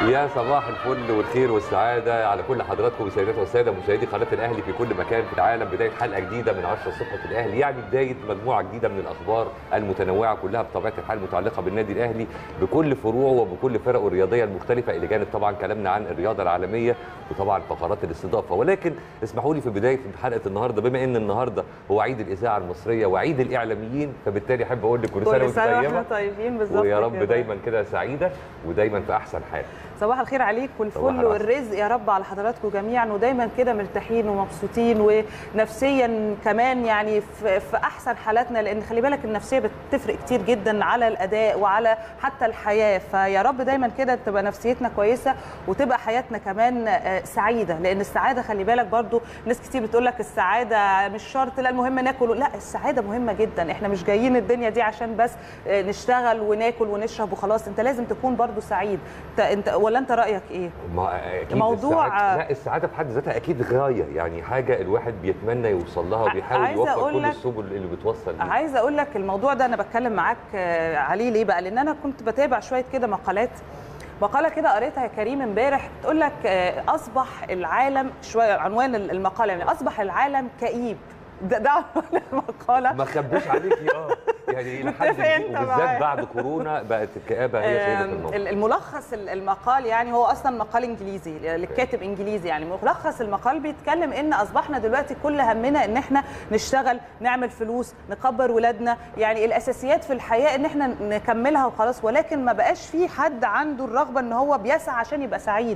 يا صباح الفل والخير والسعادة على كل حضراتكم السيدات والسادة مشاهدي قناة الأهلي في كل مكان في العالم بداية حلقة جديدة من 10 الصبح في الأهلي يعني بداية مجموعة جديدة من الأخبار المتنوعة كلها بطبيعة الحال متعلقة بالنادي الأهلي بكل فروعه وبكل فرقه الرياضية المختلفة إلى جانب طبعا كلامنا عن الرياضة العالمية وطبعا فقرات الاستضافة ولكن اسمحوا لي في بداية حلقة النهاردة بما إن النهاردة هو عيد الإذاعة المصرية وعيد الإعلاميين فبالتالي أحب أقول لك كل سنة كل وأنت سنه واحنا طيبة طيبين بالظبط ويا رب كده. دايما كده سعيدة ودايما في أحسن حال صباح الخير عليك صباح والفل العسل. والرزق يا رب على حضراتكم جميعا ودايما كده مرتاحين ومبسوطين ونفسيا كمان يعني في, في احسن حالاتنا لان خلي بالك النفسيه بتفرق كتير جدا على الاداء وعلى حتى الحياه فيا رب دايما كده تبقى نفسيتنا كويسه وتبقى حياتنا كمان آه، سعيده لان السعاده خلي بالك برضو ناس كتير بتقول لك السعاده مش شرط لا المهم ناكل لا السعاده مهمه جدا احنا مش جايين الدنيا دي عشان بس آه، نشتغل وناكل ونشرب وخلاص انت لازم تكون برضو سعيد انت انت ولا انت رايك ايه ما اكيد موضوع- السعادة لا السعاده في حد ذاتها اكيد غايه يعني حاجه الواحد بيتمنى يوصل لها وبيحاول عايزة يوفر أقول كل لك- السبل اللي بتوصل ليه عايزه اقول لك الموضوع ده انا بتكلم معاك آه، عليه ليه بقى لان انا كنت بتابع شويه كده مقالات مقاله كده قريتها يا كريم امبارح بتقول لك آه، اصبح العالم شويه عنوان المقاله يعني اصبح العالم كئيب ده ده عنوان المقاله ما خبيش عليكي اه يعني الى حد متفق أنت كبير وبالذات معايا. بعد كورونا بقت الكآبه هي سيده آم، الموضوع الملخص ال- المقال يعني هو اصلا مقال انجليزي للكاتب انجليزي يعني ملخص المقال بيتكلم ان اصبحنا دلوقتي كل همنا ان احنا نشتغل نعمل فلوس نكبر ولادنا يعني الاساسيات في الحياه ان احنا نكملها وخلاص ولكن ما بقاش في حد عنده الرغبه ان هو بيسعى عشان يبقى سعيد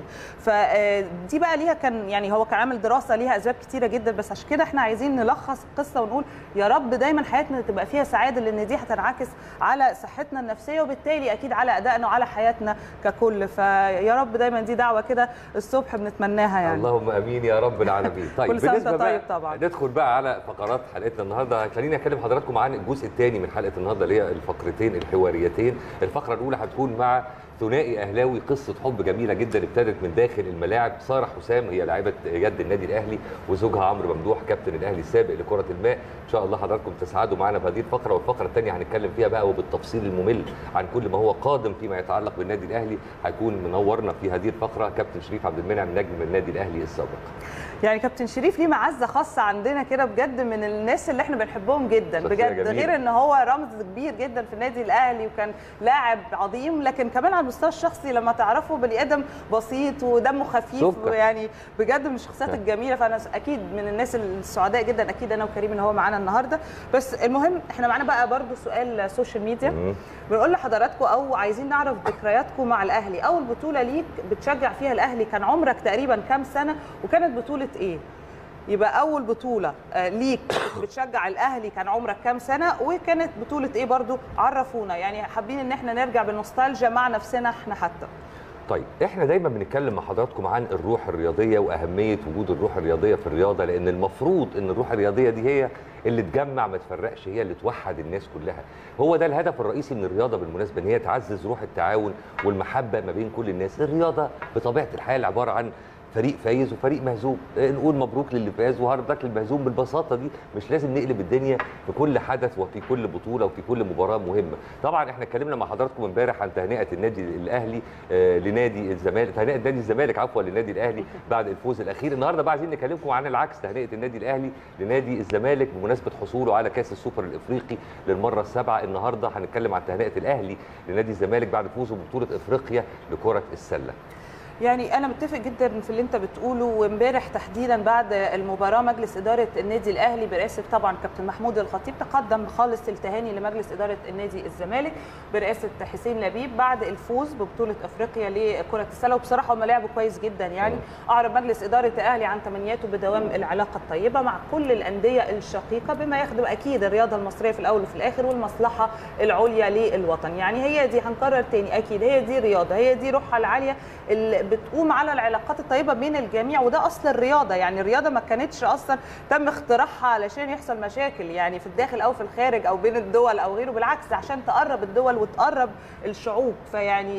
فدي بقى ليها كان يعني هو كان عامل دراسه ليها اسباب كتيره جدا بس عشان كده احنا عايزين نلخص القصه ونقول يا رب دايما حياتنا تبقى فيها سعاده لان دي هتنعكس على صحتنا النفسيه وبالتالي اكيد على ادائنا وعلى حياتنا ككل فيا رب دايما دي دعوه كده الصبح بنتمناها يعني اللهم امين يا رب العالمين طيب كل سنة وأنت بالنسبة طيب بقى- طبعاً. ندخل بقى على فقرات حلقتنا النهارده خليني اكلم حضراتكم عن الجزء الثاني من حلقه النهارده اللي هي الفقرتين الحواريتين الفقره الاولى هتكون مع ثنائي اهلاوي قصه حب جميله جدا ابتدت من داخل الملاعب ساره حسام هي لاعبه يد النادي الاهلي وزوجها عمرو ممدوح كابتن الاهلي السابق لكره الماء ان شاء الله حضراتكم تسعدوا معنا بهذه الفقره والفقره الثانيه هنتكلم فيها بقى وبالتفصيل الممل عن كل ما هو قادم فيما يتعلق بالنادي الاهلي هيكون منورنا في هذه الفقره كابتن شريف عبد المنعم نجم النادي الاهلي السابق يعني كابتن شريف ليه معزه خاصه عندنا كده بجد من الناس اللي احنا بنحبهم جدا شخصية بجد جميلة. غير ان هو رمز كبير جدا في النادي الاهلي وكان لاعب عظيم لكن كمان على المستوى الشخصي لما تعرفه بني ادم بسيط ودمه خفيف سكر. ويعني بجد من الشخصيات الجميله فانا اكيد من الناس السعداء جدا اكيد انا وكريم ان هو معانا النهارده بس المهم احنا معانا بقى برضو سؤال سوشيال ميديا مم. بنقول لحضراتكم او عايزين نعرف ذكرياتكم مع الاهلي اول بطوله ليك بتشجع فيها الاهلي كان عمرك تقريبا كام سنه وكانت بطوله ايه يبقى اول بطوله آه، ليك بتشجع الاهلي كان عمرك كام سنه وكانت بطوله ايه برضو عرفونا يعني حابين ان احنا نرجع بالنوستالجيا مع نفسنا احنا حتى طيب احنا دايما بنتكلم مع حضراتكم عن الروح الرياضيه واهميه وجود الروح الرياضيه في الرياضه لان المفروض ان الروح الرياضيه دي هي اللي تجمع ما تفرقش هي اللي توحد الناس كلها هو ده الهدف الرئيسي من الرياضه بالمناسبه ان هي تعزز روح التعاون والمحبه ما بين كل الناس الرياضه بطبيعه الحال عباره عن فريق فايز وفريق مهزوم إيه، نقول مبروك للي فاز وهارد لك للمهزوم بالبساطه دي مش لازم نقلب الدنيا في كل حدث وفي كل بطوله وفي كل مباراه مهمه طبعا احنا اتكلمنا مع حضراتكم امبارح عن تهنئه النادي الاهلي آه، لنادي الزمالك تهنئه نادي الزمالك عفوا للنادي الاهلي بعد الفوز الاخير النهارده بقى عايزين نكلمكم عن العكس تهنئه النادي الاهلي لنادي الزمالك بمناسبه حصوله على كاس السوبر الافريقي للمره السابعه النهارده هنتكلم عن تهنئه الاهلي لنادي الزمالك بعد فوزه ببطوله افريقيا لكره السله يعني انا متفق جدا في اللي انت بتقوله وامبارح تحديدا بعد المباراه مجلس اداره النادي الاهلي برئاسه طبعا كابتن محمود الخطيب تقدم خالص التهاني لمجلس اداره النادي الزمالك برئاسه حسين لبيب بعد الفوز ببطوله افريقيا لكره السله وبصراحه هم لعبوا كويس جدا يعني اعرب مجلس اداره الاهلي عن تمنياته بدوام العلاقه الطيبه مع كل الانديه الشقيقه بما يخدم اكيد الرياضه المصريه في الاول وفي الاخر والمصلحه العليا للوطن يعني هي دي هنكرر تاني اكيد هي دي رياضه هي دي روحها العاليه اللي بتقوم على العلاقات الطيبه بين الجميع وده اصل الرياضه يعني الرياضه ما كانتش اصلا تم اختراعها علشان يحصل مشاكل يعني في الداخل او في الخارج او بين الدول او غيره بالعكس عشان تقرب الدول وتقرب الشعوب فيعني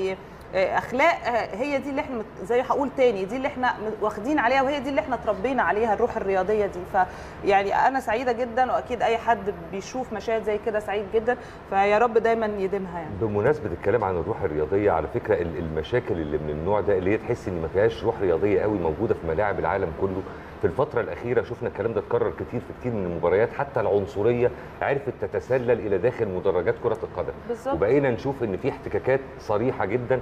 اخلاق هي دي اللي احنا زي هقول تاني دي اللي احنا واخدين عليها وهي دي اللي احنا اتربينا عليها الروح الرياضيه دي فيعني انا سعيده جدا واكيد اي حد بيشوف مشاهد زي كده سعيد جدا فيا رب دايما يديمها يعني بمناسبه الكلام عن الروح الرياضيه على فكره المشاكل اللي من النوع ده اللي هي تحس ان ما فيهاش روح رياضيه قوي موجوده في ملاعب العالم كله في الفترة الأخيرة شفنا الكلام ده اتكرر كتير في كتير من المباريات حتى العنصرية عرفت تتسلل إلى داخل مدرجات كرة القدم بالظبط وبقينا نشوف إن في احتكاكات صريحة جدا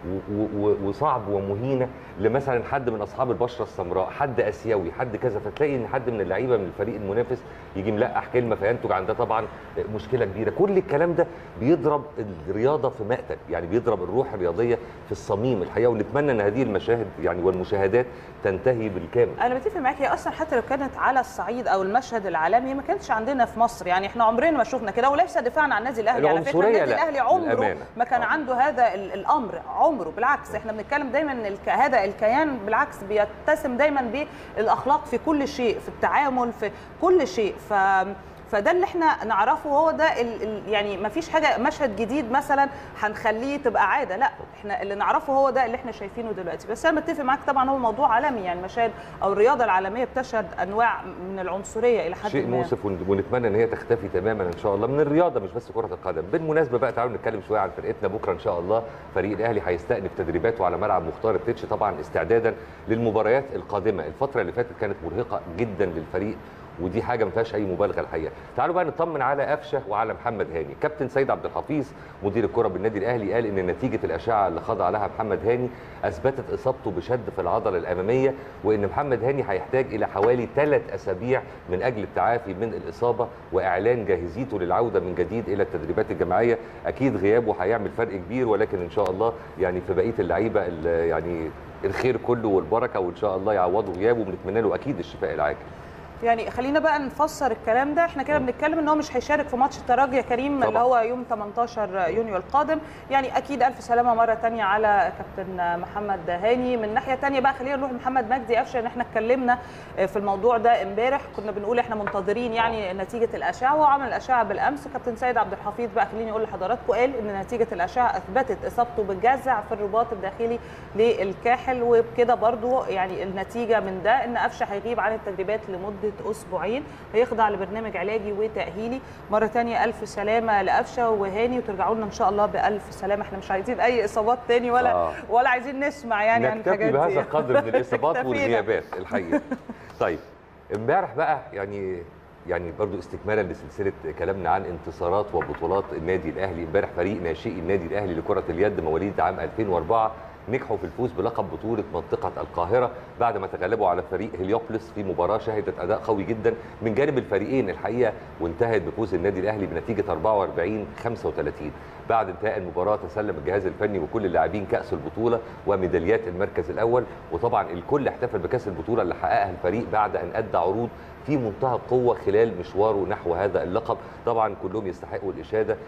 وصعب ومهينه لمثلا حد من اصحاب البشره السمراء حد اسيوي حد كذا فتلاقي ان حد من اللعيبه من الفريق المنافس يجي ملقح كلمه فينتج عن ده طبعا مشكله كبيره كل الكلام ده بيضرب الرياضه في مقتل يعني بيضرب الروح الرياضيه في الصميم الحقيقه ونتمنى ان هذه المشاهد يعني والمشاهدات تنتهي بالكامل انا متفق معاك هي اصلا حتى لو كانت على الصعيد او المشهد العالمي ما كانتش عندنا في مصر يعني احنا عمرنا ما شفنا كده وليس دفاعا عن النادي الاهلي على فكره النادي الاهلي عمره ما كان عنده هذا الامر عمره بالعكس احنا بنتكلم دايما ان الك... هذا الكيان بالعكس بيتسم دايما بالاخلاق في كل شيء في التعامل في كل شيء ف فده اللي احنا نعرفه هو ده ال ال يعني ما فيش حاجه مشهد جديد مثلا هنخليه تبقى عاده لا احنا اللي نعرفه هو ده اللي احنا شايفينه دلوقتي بس انا متفق معاك طبعا هو موضوع عالمي يعني مشاهد او الرياضه العالميه بتشهد انواع من العنصريه الى حد شيء ما مؤسف ونتمنى ان هي تختفي تماما ان شاء الله من الرياضه مش بس كره القدم بالمناسبه بقى تعالوا نتكلم شويه عن فرقتنا بكره ان شاء الله فريق الاهلي هيستأنف تدريباته على ملعب مختار التتش طبعا استعدادا للمباريات القادمه الفتره اللي فاتت كانت مرهقه جدا للفريق ودي حاجه ما فيهاش اي مبالغه الحقيقه تعالوا بقى نطمن على قفشه وعلى محمد هاني كابتن سيد عبد الحفيظ مدير الكره بالنادي الاهلي قال ان نتيجه الاشعه اللي خضع لها محمد هاني اثبتت اصابته بشد في العضله الاماميه وان محمد هاني هيحتاج الى حوالي ثلاث اسابيع من اجل التعافي من الاصابه واعلان جاهزيته للعوده من جديد الى التدريبات الجماعيه اكيد غيابه هيعمل فرق كبير ولكن ان شاء الله يعني في بقيه اللعيبه يعني الخير كله والبركه وان شاء الله يعوضوا غيابه وبنتمنى له اكيد الشفاء العاجل يعني خلينا بقى نفسر الكلام ده احنا كده بنتكلم ان هو مش هيشارك في ماتش الترجي يا كريم طبعا. اللي هو يوم 18 يونيو القادم يعني اكيد الف سلامه مره ثانيه على كابتن محمد هاني من ناحيه ثانيه بقى خلينا نروح لمحمد مجدي قفشه ان احنا اتكلمنا في الموضوع ده امبارح كنا بنقول احنا منتظرين يعني نتيجه الاشعه وهو عمل الاشعه بالامس كابتن سيد عبد الحفيظ بقى خليني اقول لحضراتكم قال ان نتيجه الاشعه اثبتت اصابته بالجزع في الرباط الداخلي للكاحل وبكده برضو يعني النتيجه من ده ان قفشه هيغيب عن التدريبات لمده اسبوعين هيخضع لبرنامج علاجي وتاهيلي مره ثانيه الف سلامه لقفشه وهاني وترجعوا لنا ان شاء الله بالف سلامه احنا مش عايزين اي اصابات تاني ولا آه. ولا عايزين نسمع يعني عن نكتفي الحاجات بهذا دي القدر من الاصابات اكتفينا. والغيابات الحقيقه طيب امبارح بقى يعني يعني برضو استكمالا لسلسله كلامنا عن انتصارات وبطولات النادي الاهلي امبارح فريق ناشئي النادي الاهلي لكره اليد مواليد عام 2004 نجحوا في الفوز بلقب بطولة منطقة القاهرة بعد ما تغلبوا على فريق هليوبلس في مباراة شهدت أداء قوي جدا من جانب الفريقين الحقيقة وانتهت بفوز النادي الأهلي بنتيجة 44 35 بعد انتهاء المباراة تسلم الجهاز الفني وكل اللاعبين كأس البطولة وميداليات المركز الأول وطبعا الكل احتفل بكأس البطولة اللي حققها الفريق بعد أن أدى عروض في منتهى القوة خلال مشواره نحو هذا اللقب طبعا كلهم يستحقوا الإشادة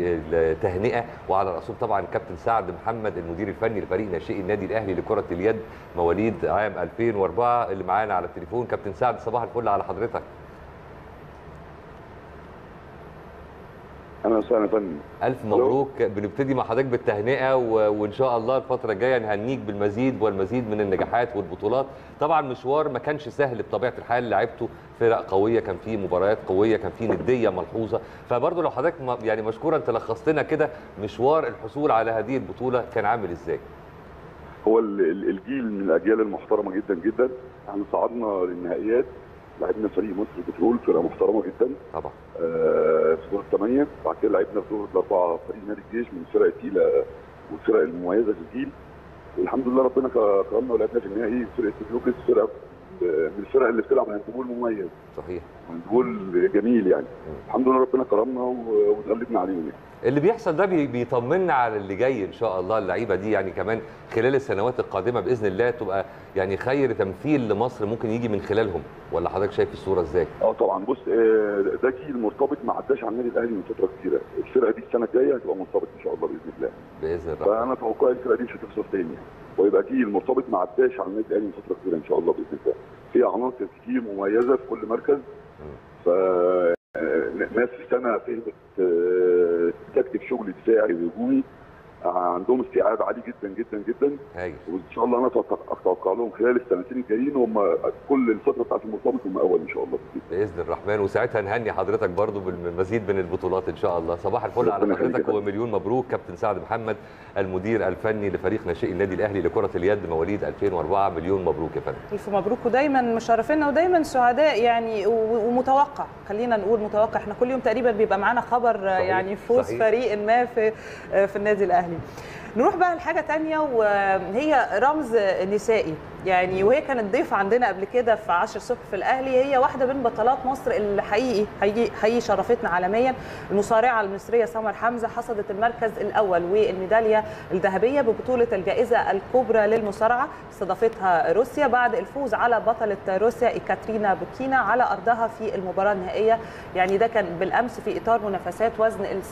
والتهنئة وعلى رأسهم طبعا كابتن سعد محمد المدير الفني لفريق ناشئي النادي الأهلي لكرة اليد مواليد عام 2004 اللي معانا على التليفون كابتن سعد صباح الفل على حضرتك اهلا وسهلا يا فندم ألف ألو. مبروك بنبتدي مع حضرتك بالتهنئة و... وإن شاء الله الفترة الجاية نهنيك بالمزيد والمزيد من النجاحات والبطولات طبعا مشوار ما كانش سهل بطبيعة الحال لعبته فرق قوية كان فيه مباريات قوية كان فيه ندية ملحوظة فبرضه لو حضرتك م- يعني مشكورا تلخصت لنا كده مشوار الحصول على هذه البطولة كان عامل إزاي؟ هو ال- ال- الجيل من الاجيال المحترمه جدا جدا احنا صعدنا للنهائيات لعبنا فريق مصر بترول فرقه محترمه جدا طبعا آه، في دور الثمانيه بعد كده لعبنا في دور الاربعه فريق نادي الجيش من الفرق الثقيله والفرق المميزه في الجيل والحمد لله ربنا ك- كرمنا ولعبنا في النهائي فرقه لوكس فرقه من الفرق اللي بتلعب هاندبول مميز صحيح هاندبول جميل يعني الحمد لله ربنا كرمنا و- واتغلبنا عليهم يعني. اللي بيحصل ده بي- بيطمنا على اللي جاي ان شاء الله اللعيبه دي يعني كمان خلال السنوات القادمه باذن الله تبقى يعني خير تمثيل لمصر ممكن يجي من خلالهم ولا حضرتك شايف الصوره ازاي؟ اه طبعا بص آه، ده جيل مرتبط ما عداش على النادي الاهلي من فتره كتيره الفرقه دي السنه الجايه هتبقى مرتبط ان شاء الله باذن الله باذن الله فانا توقعي الفرقه دي مش هتخسر تاني يعني. ويبقى جيل مرتبط ما عداش على النادي الاهلي من فتره كتيره ان شاء الله باذن الله في عناصر كتير مميزه في كل مركز ف آه، ناس السنه فهمت آه، تكتيك شغل دفاعي وهجومي عندهم استيعاب عالي جدا جدا جدا هايل وان شاء الله انا أتوقع- اتوقع لهم خلال السنتين الجايين هم كل الفتره بتاعت المرتبط هم اول ان شاء الله باذن الرحمن وساعتها نهني حضرتك برضو بالمزيد من البطولات ان شاء الله صباح الفل على ربنا يخليك حضرتك يا فندم. ومليون مبروك كابتن سعد محمد المدير الفني لفريق ناشئي النادي الاهلي لكره اليد مواليد 2004 مليون مبروك يا فندم الف مبروك ودايما مشرفينا ودايما سعداء يعني و- ومتوقع خلينا نقول متوقع احنا كل يوم تقريبا بيبقى معانا خبر صحيح، يعني فوز صحيح. فريق ما في في النادي الاهلي نروح بقى لحاجه تانية وهي رمز نسائي يعني وهي كانت ضيف عندنا قبل كده في 10 الصبح في الاهلي هي واحده من بطلات مصر اللي حقيقي حقيقي, حقيقي شرفتنا عالميا المصارعه المصريه سمر حمزه حصدت المركز الاول والميداليه الذهبيه ببطوله الجائزه الكبرى للمصارعه استضافتها روسيا بعد الفوز على بطله روسيا ايكاترينا بوكينا على ارضها في المباراه النهائيه يعني ده كان بالامس في اطار منافسات وزن ال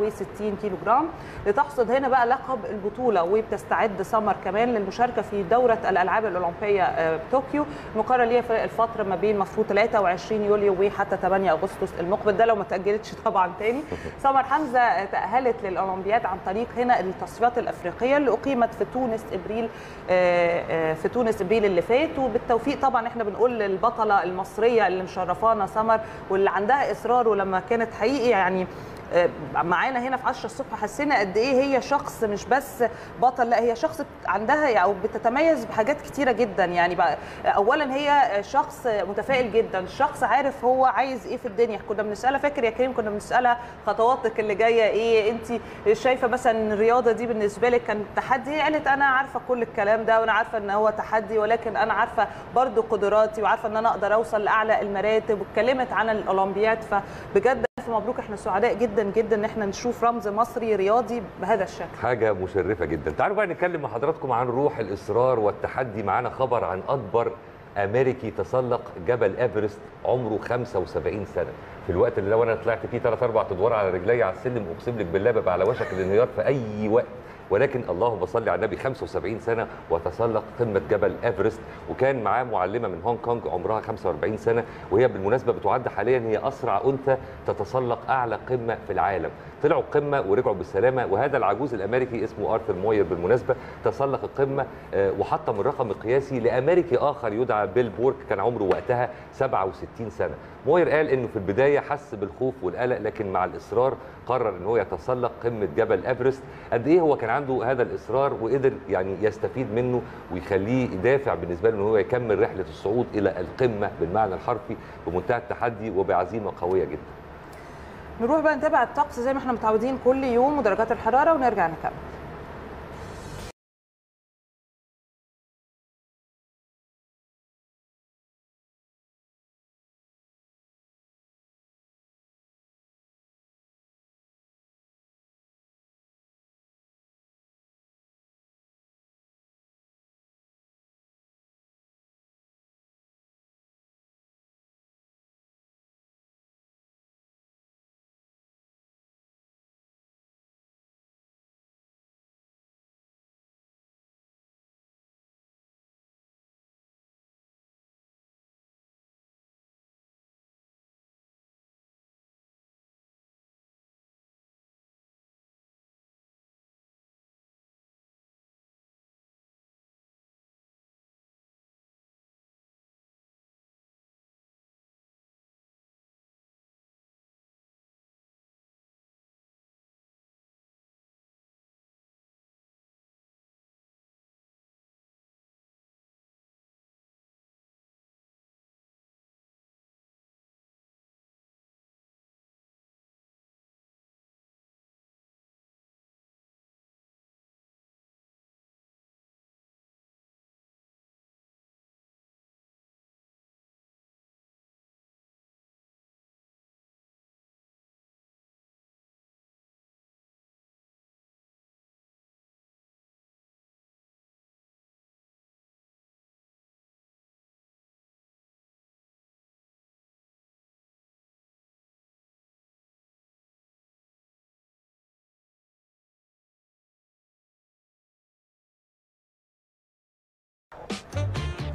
67 كيلو جرام لتحصد هنا بقى لقب البطوله وبتستعد سمر كمان للمشاركه في دوره الالعاب الاولمبيه آه، بطوكيو المقرر ليها في الفتره ما بين مفروض 23 يوليو وحتى 8 اغسطس المقبل ده لو ما تاجلتش طبعا تاني سمر حمزه تاهلت للاولمبياد عن طريق هنا التصفيات الافريقيه اللي اقيمت في تونس ابريل آه، آه، في تونس ابريل اللي فات وبالتوفيق طبعا احنا بنقول للبطله المصريه اللي مشرفانا سمر واللي عندها اصرار ولما كانت حقيقي يعني آه، معانا هنا في 10 الصبح حسينا قد ايه هي شخص مش بس بطل لا هي شخص عندها او بتتميز بحاجات كتيره جدا يعني بقى اولا هي شخص متفائل جدا شخص عارف هو عايز ايه في الدنيا كنا بنسالها فاكر يا كريم كنا بنسالها خطواتك اللي جايه ايه انت شايفه مثلا الرياضه دي بالنسبه لك كان تحدي هي قالت انا عارفه كل الكلام ده وانا عارفه ان هو تحدي ولكن انا عارفه برضو قدراتي وعارفه ان انا اقدر اوصل لاعلى المراتب واتكلمت عن الاولمبياد فبجد الف مبروك احنا سعداء جدا جدا ان احنا نشوف رمز مصري رياضي بهذا الشكل حاجة مشرفة جدا تعالوا بقى نتكلم مع حضراتكم عن روح الإصرار والتحدي معانا خبر عن أكبر أمريكي تسلق جبل إيفرست عمره 75 سنة في الوقت اللي لو أنا طلعت فيه ثلاث أربع أدوار على رجلي على السلم أقسم لك بالله ببقى على وشك الانهيار في أي وقت ولكن اللهم صل على النبي 75 سنه وتسلق قمه جبل ايفرست وكان معاه معلمه من هونج كونج عمرها 45 سنه وهي بالمناسبه بتعد حاليا هي اسرع انثى تتسلق اعلى قمه في العالم طلعوا القمه ورجعوا بالسلامه وهذا العجوز الامريكي اسمه ارثر موير بالمناسبه تسلق القمه آه، وحطم الرقم القياسي لامريكي اخر يدعى بيل بورك كان عمره وقتها 67 سنه موير قال انه في البدايه حس بالخوف والقلق لكن مع الاصرار قرر ان هو يتسلق قمه جبل ايفرست قد ايه هو كان عنده هذا الاصرار وقدر يعني يستفيد منه ويخليه دافع بالنسبه له ان هو يكمل رحله الصعود الى القمه بالمعنى الحرفي بمنتهى التحدي وبعزيمه قويه جدا نروح بقى نتابع الطقس زي ما احنا متعودين كل يوم ودرجات الحراره ونرجع نكمل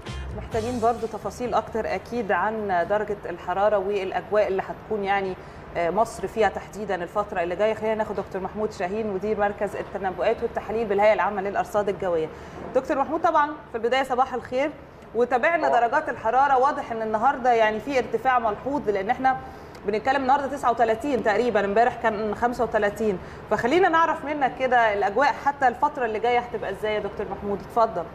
محتاجين برضو تفاصيل اكتر اكيد عن درجه الحراره والاجواء اللي هتكون يعني مصر فيها تحديدا الفتره اللي جايه خلينا ناخد دكتور محمود شاهين مدير مركز التنبؤات والتحاليل بالهيئه العامه للارصاد الجويه دكتور محمود طبعا في البدايه صباح الخير وتابعنا درجات الحراره واضح ان النهارده يعني في ارتفاع ملحوظ لان احنا بنتكلم النهارده 39 تقريبا امبارح كان 35 فخلينا نعرف منك كده الاجواء حتى الفتره اللي جايه هتبقى ازاي يا دكتور محمود اتفضل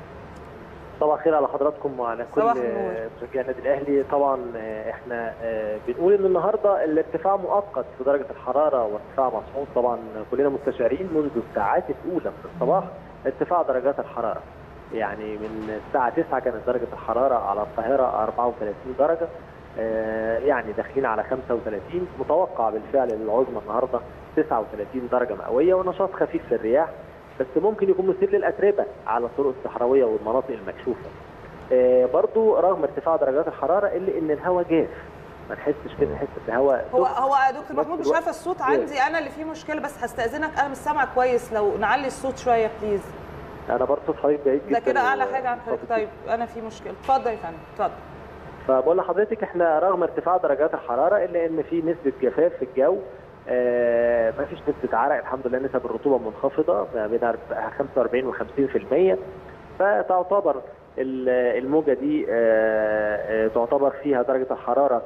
صباح الخير على حضراتكم وعلى كل صباح النور. مشجعي النادي الاهلي طبعا احنا بنقول ان النهارده الارتفاع مؤقت في درجه الحراره وارتفاع مصعود طبعا كلنا مستشعرين منذ الساعات الاولى من الصباح ارتفاع درجات الحراره يعني من الساعه 9 كانت درجه الحراره على القاهره 34 درجه يعني داخلين على 35 متوقع بالفعل العظمى النهارده 39 درجه مئويه ونشاط خفيف في الرياح بس ممكن يكون مثير للاتربه على الطرق الصحراويه والمناطق المكشوفه. آه برضو رغم ارتفاع درجات الحراره الا ان الهواء جاف ما نحسش كده نحس ان الهواء هو هو يا دكتور محمود مش عارفه الصوت عندي انا اللي فيه مشكله بس هستاذنك انا مش سامعه كويس لو نعلي الصوت شويه بليز انا برضه صوت حضرتك بعيد جدا ده كده اعلى حاجه عن حضرتك طيب انا في مشكله اتفضل يا فندم اتفضل فبقول لحضرتك احنا رغم ارتفاع درجات الحراره الا ان في نسبه جفاف في الجو آه ما فيش نسبه عرق الحمد لله نسب الرطوبه منخفضه ما بين 45 و 50% فتعتبر الموجه دي آه آه تعتبر فيها درجه الحراره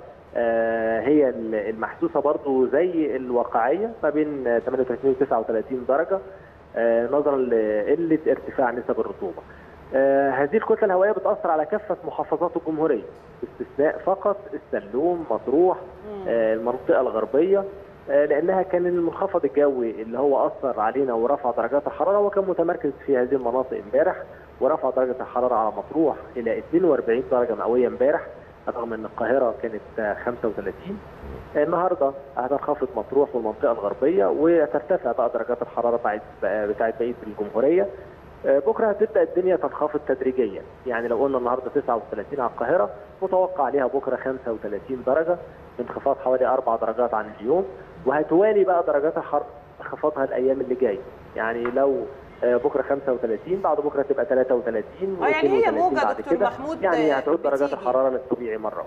هي المحسوسه برضو زي الواقعيه ما بين 38 و 39 درجه نظرا لقله ارتفاع نسب الرطوبه. هذه الكتله الهوائيه بتاثر على كافه محافظات الجمهوريه باستثناء فقط السلوم مطروح المنطقه الغربيه لانها كان المنخفض الجوي اللي هو اثر علينا ورفع درجات الحراره وكان متمركز في هذه المناطق امبارح ورفع درجه الحراره على مطروح الى 42 درجه مئويه امبارح رغم ان القاهره كانت 35 النهارده هتنخفض مطروح والمنطقه الغربيه وترتفع بقى درجات الحراره بتاعت بتاعت بقيه الجمهوريه بكره هتبدا الدنيا تنخفض تدريجيا يعني لو قلنا النهارده 39 على القاهره متوقع عليها بكره 35 درجه انخفاض حوالي 4 درجات عن اليوم وهتوالي بقى درجات الحراره انخفاضها الايام اللي جايه يعني لو بكره 35 بعد بكره تبقى 33 اه يعني هي موجه دكتور كده محمود يعني هتعود درجات الحراره للطبيعي مره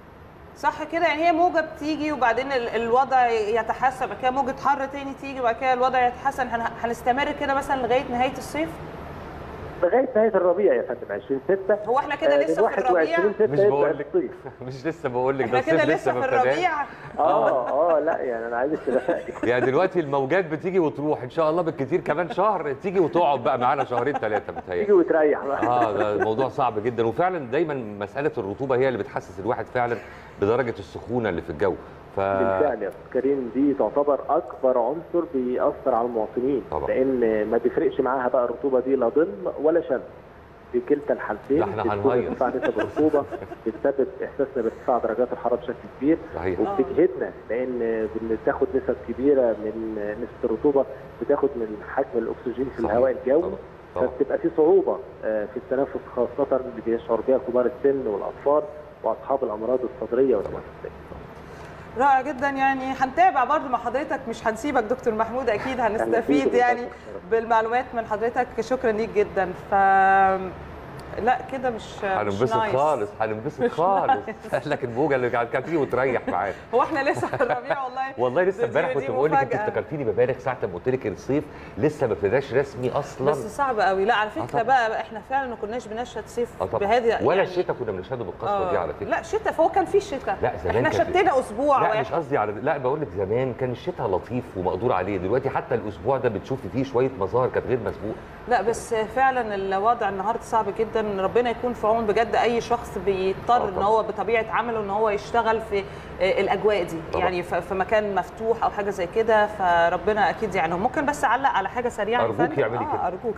صح كده يعني هي موجه بتيجي وبعدين الوضع يتحسن بعد كده موجه حر تاني تيجي وبعد كده الوضع يتحسن هنستمر كده مثلا لغايه نهايه الصيف لغايه نهايه الربيع يا فندم 20 6 هو احنا كده لسه في الربيع مش بقول لك مش لسه بقول لك احنا كده لسه في الربيع اه اه لا يعني انا عايز اتفاق يعني دلوقتي الموجات بتيجي وتروح ان شاء الله بالكثير كمان شهر تيجي وتقعد بقى معانا شهرين ثلاثه متهيألي تيجي وتريح بقى اه ده الموضوع صعب جدا وفعلا دايما مساله الرطوبه هي اللي بتحسس الواحد فعلا بدرجه السخونه اللي في الجو ف... بالفعل يا كريم دي تعتبر اكبر عنصر بيأثر على المواطنين طبعا. لان ما بيفرقش معاها بقى الرطوبه دي لا ظل ولا شمس في كلتا الحالتين احنا هنغير ارتفاع نسب الرطوبه بتسبب احساسنا بارتفاع درجات الحراره بشكل كبير صحيح وبتجهدنا لان بتاخد نسب كبيره من نسبه الرطوبه بتاخد من حجم الاكسجين في صحيح. الهواء الجوي طبعا. طبعا. فبتبقى في صعوبه في التنفس خاصه اللي بيشعر بها كبار السن والاطفال واصحاب الامراض الصدريه والتنفسيه رائع جدا يعني هنتابع برضه مع حضرتك مش هنسيبك دكتور محمود اكيد هنستفيد يعني بالمعلومات من حضرتك شكرا ليك جدا ف لا كده مش هننبسط خالص هننبسط خالص قال لك الموجه اللي كانت تيجي وتريح معانا هو احنا لسه في الربيع والله والله لسه امبارح كنت بقول لك انت افتكرتيني ببالغ ساعه ما قلت لك الصيف لسه ما ابتداش رسمي اصلا بس صعب قوي لا على فكره آه بقى احنا فعلا ما كناش بنشهد صيف آه بهذه ولا يعني الشتاء كنا بنشهده بالقسوه دي على فكره لا شتاء فهو كان في شتاء لا زمان احنا شتينا اسبوع لا مش قصدي على لا بقول لك زمان كان الشتاء لطيف ومقدور عليه دلوقتي حتى الاسبوع ده بتشوفي فيه شويه مظاهر كانت غير مسبوقه لا بس فعلا الوضع النهارده صعب جدا ربنا يكون في عون بجد اي شخص بيضطر ان هو بطبيعه عمله ان هو يشتغل في الاجواء دي طبعا. يعني في مكان مفتوح او حاجه زي كده فربنا اكيد يعني ممكن بس اعلق على حاجه سريعه ارجوك اعملي كده آه ارجوك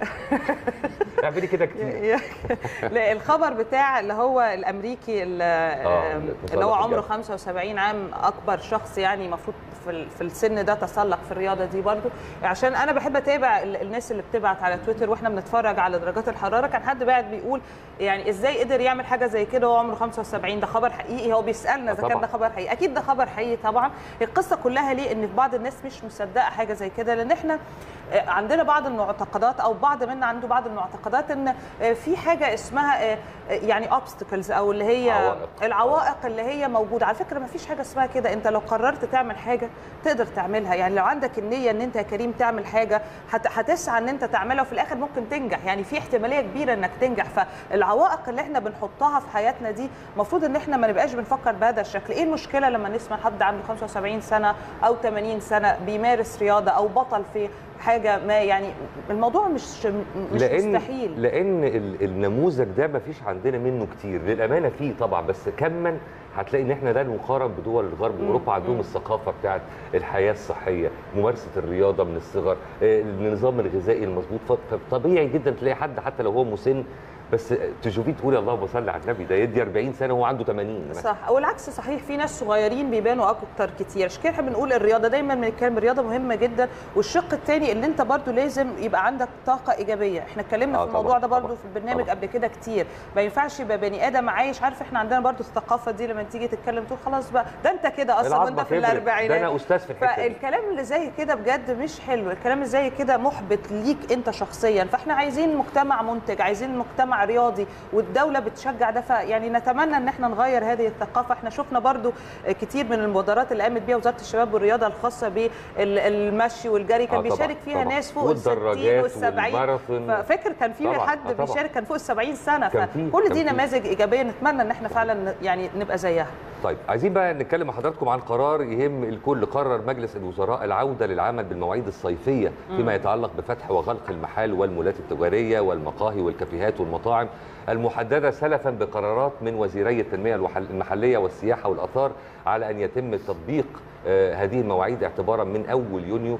اعملي كده كتير لا الخبر بتاع اللي هو الامريكي اللي, اللي هو عمره 75 عام اكبر شخص يعني المفروض في ال- في السن ده تسلق في الرياضه دي برضو عشان انا بحب اتابع ال- الناس اللي بتبعت على تويتر واحنا بنتفرج على درجات الحراره كان حد بعت بيقول يعني ازاي قدر يعمل حاجه زي كده وهو عمره 75 ده خبر حقيقي هو بيسالنا اذا كان طبعاً. ده خبر حقيقي اكيد ده خبر حقيقي طبعا القصه كلها ليه ان في بعض الناس مش مصدقه حاجه زي كده لان احنا آه، عندنا بعض المعتقدات او بعض منا عنده بعض المعتقدات ان آه، في حاجه اسمها آه، آه، يعني obstacles او اللي هي عوائق. العوائق اللي هي موجوده على فكره ما فيش حاجه اسمها كده انت لو قررت تعمل حاجه تقدر تعملها يعني لو عندك النيه ان انت يا كريم تعمل حاجه هت- هتسعى ان انت تعملها وفي الاخر ممكن تنجح يعني في احتماليه كبيره انك تنجح فالعوائق اللي احنا بنحطها في حياتنا دي المفروض ان احنا ما نبقاش بنفكر بهذا الشكل ايه المشكله لما نسمع حد عنده 75 سنه او 80 سنه بيمارس رياضه او بطل في حاجه ما يعني الموضوع مش مش لان مستحيل لان ال- النموذج ده ما فيش عندنا منه كتير للامانه فيه طبعا بس كما هتلاقي ان احنا ده المقارن بدول الغرب مم، اوروبا عندهم مم. الثقافه بتاعت الحياه الصحيه ممارسه الرياضه من الصغر آه، النظام الغذائي المظبوط ف- فطبيعي جدا تلاقي حد حتى لو هو مسن بس تشوفيه تقولي اللهم صل على النبي ده يدي 40 سنه وهو عنده 80 مثلا صح والعكس صحيح في ناس صغيرين بيبانوا اكتر كتير عشان كده احنا بنقول الرياضه دايما بنتكلم الرياضه مهمه جدا والشق الثاني اللي انت برضو لازم يبقى عندك طاقه ايجابيه احنا اتكلمنا آه في الموضوع طبعاً، ده برضو طبعاً، في البرنامج طبعاً. قبل كده كتير ما ينفعش يبقى بني ادم عايش عارف احنا عندنا برضو الثقافه دي لما تيجي تتكلم تقول خلاص بقى ده انت كده اصلا العظمة وانت في كبرت. الاربعينات ده انا استاذ في الحته دي فالكلام اللي زي كده بجد مش حلو الكلام اللي زي كده محبط ليك انت شخصيا فاحنا عايزين مجتمع منتج عايزين مجتمع رياضي والدوله بتشجع ده فيعني نتمنى ان احنا نغير هذه الثقافه احنا شفنا برضو كتير من المبادرات اللي قامت بيها وزاره الشباب والرياضه الخاصه بالمشي والجري كان آه طبعاً، بيشارك فيها طبعاً. ناس فوق ال 60 والدراجات وال 70 والماراثون. ففكر كان في طبعاً، آه حد طبعاً. بيشارك كان فوق ال 70 سنه كان في- فكل كان دي في. نماذج ايجابيه نتمنى ان احنا فعلا يعني نبقى زيها طيب عايزين بقى نتكلم مع حضراتكم عن قرار يهم الكل قرر مجلس الوزراء العوده للعمل بالمواعيد الصيفيه فيما يتعلق بفتح وغلق المحال والمولات التجاريه والمقاهي والكافيهات والمطاعم المحدده سلفا بقرارات من وزيري التنميه الوحل- المحليه والسياحه والاثار على ان يتم تطبيق آه، هذه المواعيد اعتبارا من اول يونيو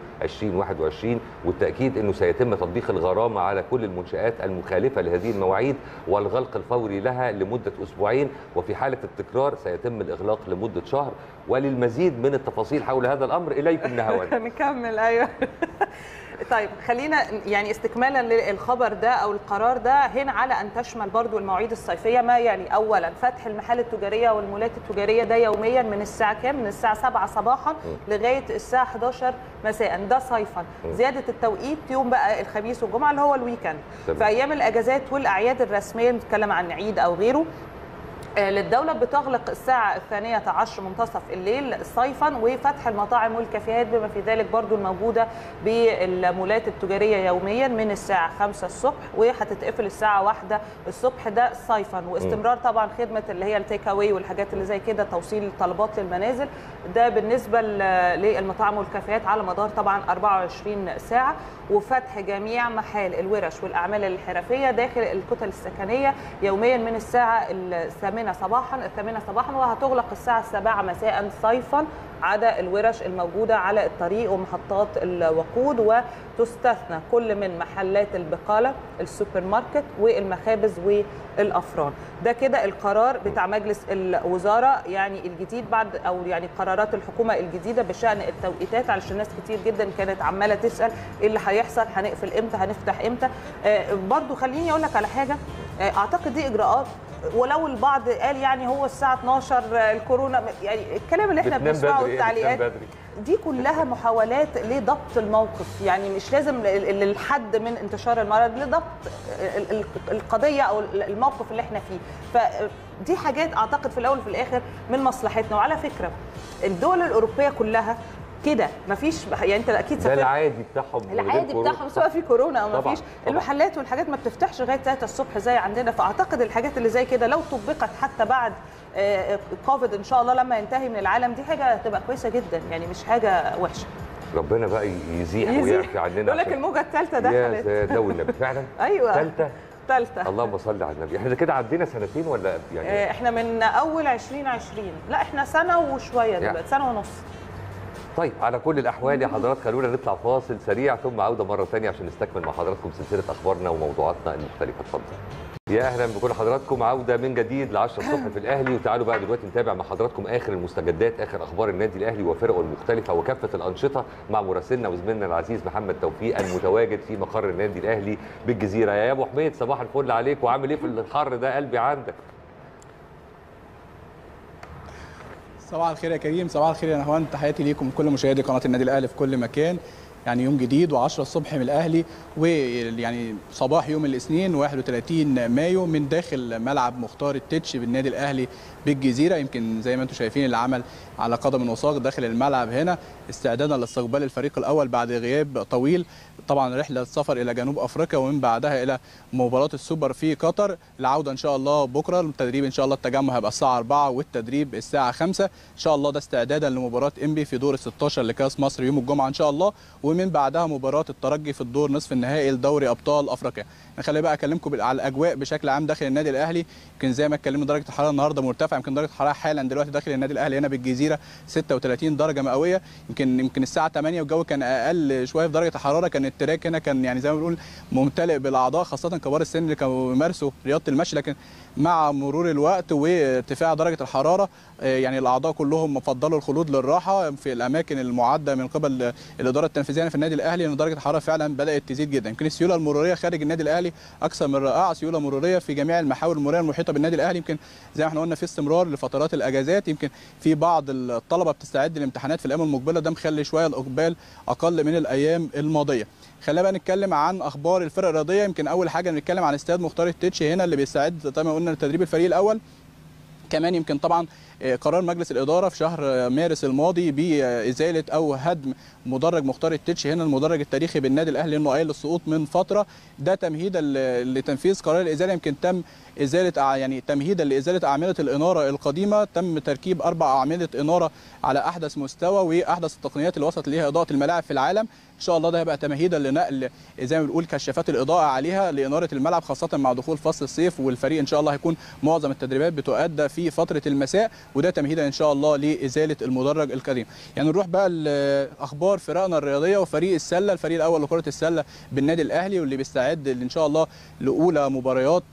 2021 والتاكيد انه سيتم تطبيق الغرامه على كل المنشات المخالفه لهذه المواعيد والغلق الفوري لها لمده اسبوعين وفي حاله التكرار سيتم الاغلاق لمده شهر وللمزيد من التفاصيل حول هذا الامر اليكم نهاوند نكمل ايوه طيب خلينا يعني استكمالا للخبر ده او القرار ده هنا على ان تشمل برضو المواعيد الصيفيه ما يعني اولا فتح المحال التجاريه والمولات التجاريه ده يوميا من الساعه كام من الساعه 7 صباحا لغايه الساعه 11 مساء ده صيفا زياده التوقيت يوم بقى الخميس والجمعه اللي هو الويكند تمام. في ايام الاجازات والاعياد الرسميه بنتكلم عن عيد او غيره آه، للدولة بتغلق الساعة الثانية عشر منتصف الليل صيفا وفتح المطاعم والكافيهات بما في ذلك برضو الموجودة بالمولات التجارية يوميا من الساعة 5 الصبح وهتتقفل الساعة واحدة الصبح ده صيفا واستمرار طبعا خدمة اللي هي التيك اواي والحاجات اللي زي كده توصيل طلبات للمنازل ده بالنسبة ل- للمطاعم والكافيهات على مدار طبعا 24 ساعة وفتح جميع محال الورش والأعمال الحرفية داخل الكتل السكنية يوميا من الساعة الثامنة صباحا الثامنة صباحا وهتغلق الساعة السابعة مساء صيفا عدا الورش الموجودة على الطريق ومحطات الوقود وتستثنى كل من محلات البقالة السوبر ماركت والمخابز والأفران ده كده القرار بتاع مجلس الوزارة يعني الجديد بعد أو يعني قرارات الحكومة الجديدة بشأن التوقيتات علشان ناس كتير جدا كانت عمالة تسأل إيه اللي هيحصل هنقفل إمتى هنفتح إمتى آه برضو خليني أقول لك على حاجة آه أعتقد دي إجراءات ولو البعض قال يعني هو الساعة 12 الكورونا يعني الكلام اللي احنا بتنام بنسمعه بدري إيه؟ والتعليقات بتنام بدري دي كلها محاولات لضبط الموقف يعني مش لازم ل- للحد من انتشار المرض لضبط ال- ال- القضيه او الموقف اللي احنا فيه فدي حاجات اعتقد في الاول وفي الاخر من مصلحتنا وعلى فكره الدول الاوروبيه كلها كده مفيش يعني انت اكيد ده سافرت العادي بتاعهم من غير العادي كورونا. بتاعهم سواء في كورونا او ما طبعاً، فيش طبعاً. المحلات والحاجات ما بتفتحش لغايه 3 الصبح زي عندنا فاعتقد الحاجات اللي زي كده لو طبقت حتى بعد آه، كوفيد ان شاء الله لما ينتهي من العالم دي حاجه هتبقى كويسه جدا يعني مش حاجه وحشه ربنا بقى يزيح ويعفي عننا يقول لك عشان- الموجه الثالثه يا دخلت سيد لو النبي فعلا ايوه ثالثه ثالثه اللهم صل على النبي احنا كده عدينا سنتين ولا يعني احنا من اول 2020 لا احنا سنه وشويه يعني. دلوقتي سنه ونص طيب على كل الاحوال يا حضرات خلونا نطلع فاصل سريع ثم عوده مره ثانيه عشان نستكمل مع حضراتكم سلسله اخبارنا وموضوعاتنا المختلفه اتفضل يا اهلا بكل حضراتكم عوده من جديد ل 10 الصبح في الاهلي وتعالوا بقى دلوقتي نتابع مع حضراتكم اخر المستجدات اخر اخبار النادي الاهلي وفرقه المختلفه وكافه الانشطه مع مراسلنا وزميلنا العزيز محمد توفيق المتواجد في مقر النادي الاهلي بالجزيره يا ابو حميد صباح الفل عليك وعامل ايه في الحر ده قلبي عندك صباح الخير يا كريم صباح الخير يا نهوان تحياتي ليكم كل مشاهدي قناه النادي الاهلي في كل مكان يعني يوم جديد و10 الصبح من الاهلي ويعني صباح يوم الاثنين 31 مايو من داخل ملعب مختار التتش بالنادي الاهلي بالجزيره يمكن زي ما انتم شايفين العمل على قدم وساق داخل الملعب هنا استعدادا لاستقبال الفريق الاول بعد غياب طويل طبعا رحله السفر الى جنوب افريقيا ومن بعدها الى مباراه السوبر في قطر العوده ان شاء الله بكره التدريب ان شاء الله التجمع هيبقى الساعه 4 والتدريب الساعه 5 ان شاء الله ده استعدادا لمباراه انبي في دور ال 16 لكاس مصر يوم الجمعه ان شاء الله ومن بعدها مباراه الترجي في الدور نصف النهائي لدوري ابطال افريقيا نخلي بقى اكلمكم على الاجواء بشكل عام داخل النادي الاهلي يمكن زي ما اتكلمنا درجه الحراره النهارده مرتفعه يمكن درجه الحراره حالا دلوقتي داخل النادي الاهلي هنا بالجزيره 36 درجه مئويه يمكن يمكن الساعه 8 والجو كان اقل شويه في درجه الحراره كان التراك هنا كان يعني زي ما بنقول ممتلئ بالاعضاء خاصه كبار السن اللي كانوا بيمارسوا رياضه المشي لكن مع مرور الوقت وارتفاع درجه الحراره يعني الاعضاء كلهم فضلوا الخلود للراحه في الاماكن المعده من قبل الاداره التنفيذيه في النادي الاهلي ان درجه الحراره فعلا بدات تزيد جدا يمكن السيوله المروريه خارج النادي الاهلي اكثر من رائعه سيوله مروريه في جميع المحاور المروريه المحيطه بالنادي الاهلي يمكن زي ما احنا قلنا في استمرار لفترات الاجازات يمكن في بعض الطلبه بتستعد للامتحانات في الايام المقبله ده مخلي شويه الاقبال اقل من الايام الماضيه خلينا بقى نتكلم عن اخبار الفرق الرياضيه يمكن اول حاجه نتكلم عن استاد مختار التتش هنا اللي بيستعد زي ما قلنا لتدريب الفريق الاول كمان يمكن طبعا قرار مجلس الاداره في شهر مارس الماضي بازاله او هدم مدرج مختار التتش هنا المدرج التاريخي بالنادي الاهلي انه قايل للسقوط من فتره ده تمهيدا لتنفيذ قرار الازاله يمكن تم ازاله يعني تمهيدا لازاله اعمده الاناره القديمه تم تركيب اربع اعمده اناره على احدث مستوى واحدث التقنيات اللي وصلت ليها اضاءه الملاعب في العالم ان شاء الله ده هيبقى تمهيدا لنقل زي ما بنقول كشافات الاضاءه عليها لاناره الملعب خاصه مع دخول فصل الصيف والفريق ان شاء الله هيكون معظم التدريبات بتؤدى في فتره المساء وده تمهيدا ان شاء الله لازاله المدرج القديم يعني نروح بقى لاخبار فرقنا الرياضيه وفريق السله الفريق الاول لكره السله بالنادي الاهلي واللي بيستعد ان شاء الله لاولى مباريات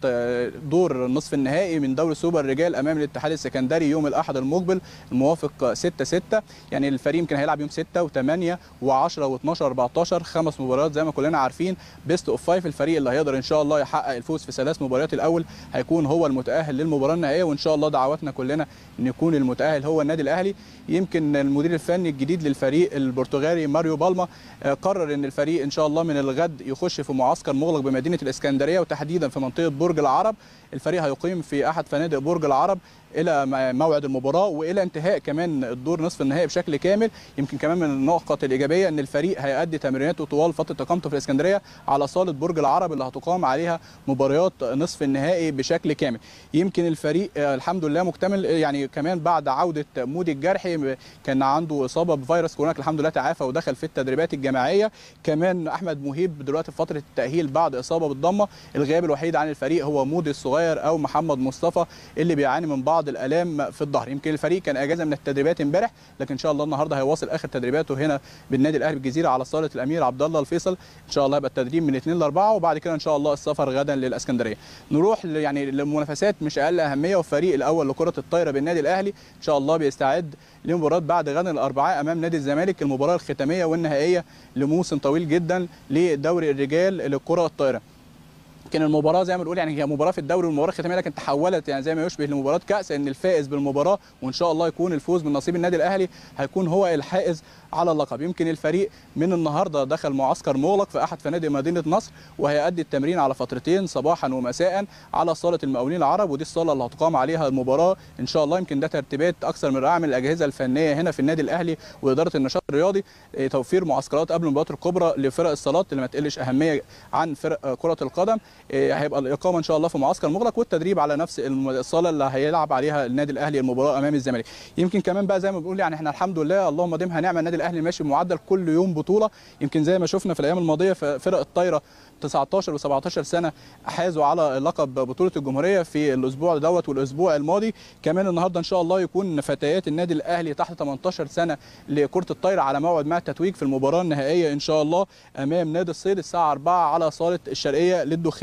دور نصف النهائي من دوري سوبر الرجال امام الاتحاد السكندري يوم الاحد المقبل الموافق 6 6 يعني الفريق يمكن هيلعب يوم 6 و8 و10 و12 14 خمس مباريات زي ما كلنا عارفين بيست اوف فايف الفريق اللي هيقدر ان شاء الله يحقق الفوز في ثلاث مباريات الاول هيكون هو المتاهل للمباراه النهائيه وان شاء الله دعواتنا كلنا ان يكون المتاهل هو النادي الاهلي يمكن المدير الفني الجديد للفريق البرتغالي ماريو بالما قرر ان الفريق ان شاء الله من الغد يخش في معسكر مغلق بمدينه الاسكندريه وتحديدا في منطقه برج العرب الفريق هيقيم في احد فنادق برج العرب الى موعد المباراه والى انتهاء كمان الدور نصف النهائي بشكل كامل يمكن كمان من النقط الايجابيه ان الفريق هيؤدي تمريناته طوال فتره اقامته في الاسكندريه على صاله برج العرب اللي هتقام عليها مباريات نصف النهائي بشكل كامل يمكن الفريق الحمد لله مكتمل يعني كمان بعد عوده مودي الجرحي كان عنده اصابه بفيروس كورونا الحمد لله تعافى ودخل في التدريبات الجماعيه كمان احمد مهيب دلوقتي في فتره التاهيل بعد اصابه بالضمه الغياب الوحيد عن الفريق هو مودي الصغير او محمد مصطفى اللي بيعاني من بعض بعض الالام في الظهر يمكن الفريق كان اجازه من التدريبات امبارح لكن ان شاء الله النهارده هيواصل اخر تدريباته هنا بالنادي الاهلي بالجزيره على صاله الامير عبد الله الفيصل ان شاء الله يبقى التدريب من 2 ل 4 وبعد كده ان شاء الله السفر غدا للاسكندريه نروح يعني لمنافسات مش اقل اهميه والفريق الاول لكره الطايره بالنادي الاهلي ان شاء الله بيستعد لمباراه بعد غدا الاربعاء امام نادي الزمالك المباراه الختاميه والنهائيه لموسم طويل جدا لدوري الرجال للكره الطايره كان المباراه زي ما بنقول يعني هي مباراه في الدوري والمباراه الختاميه لكن تحولت يعني زي ما يشبه لمباراه كاس ان الفائز بالمباراه وان شاء الله يكون الفوز من نصيب النادي الاهلي هيكون هو الحائز على اللقب يمكن الفريق من النهارده دخل معسكر مغلق في احد فنادق مدينه نصر وهيأدي التمرين على فترتين صباحا ومساء على صاله المقاولين العرب ودي الصاله اللي هتقام عليها المباراه ان شاء الله يمكن ده ترتيبات اكثر من رائعه من الاجهزه الفنيه هنا في النادي الاهلي واداره النشاط الرياضي توفير معسكرات قبل المباريات الكبرى لفرق الصالات اللي ما تقلش اهميه عن فرق كره القدم هيبقى الاقامه ان شاء الله في معسكر مغلق والتدريب على نفس الصاله اللي هيلعب عليها النادي الاهلي المباراه امام الزمالك يمكن كمان بقى زي ما بنقول يعني احنا الحمد لله اللهم ديمها نعمه النادي الاهلي ماشي بمعدل كل يوم بطوله يمكن زي ما شفنا في الايام الماضيه في فرق الطايره 19 و17 سنه حازوا على لقب بطوله الجمهوريه في الاسبوع دوت والاسبوع الماضي كمان النهارده ان شاء الله يكون فتيات النادي الاهلي تحت 18 سنه لكره الطايره على موعد مع التتويج في المباراه النهائيه ان شاء الله امام نادي الصيد الساعه 4 على صاله الشرقيه للدخان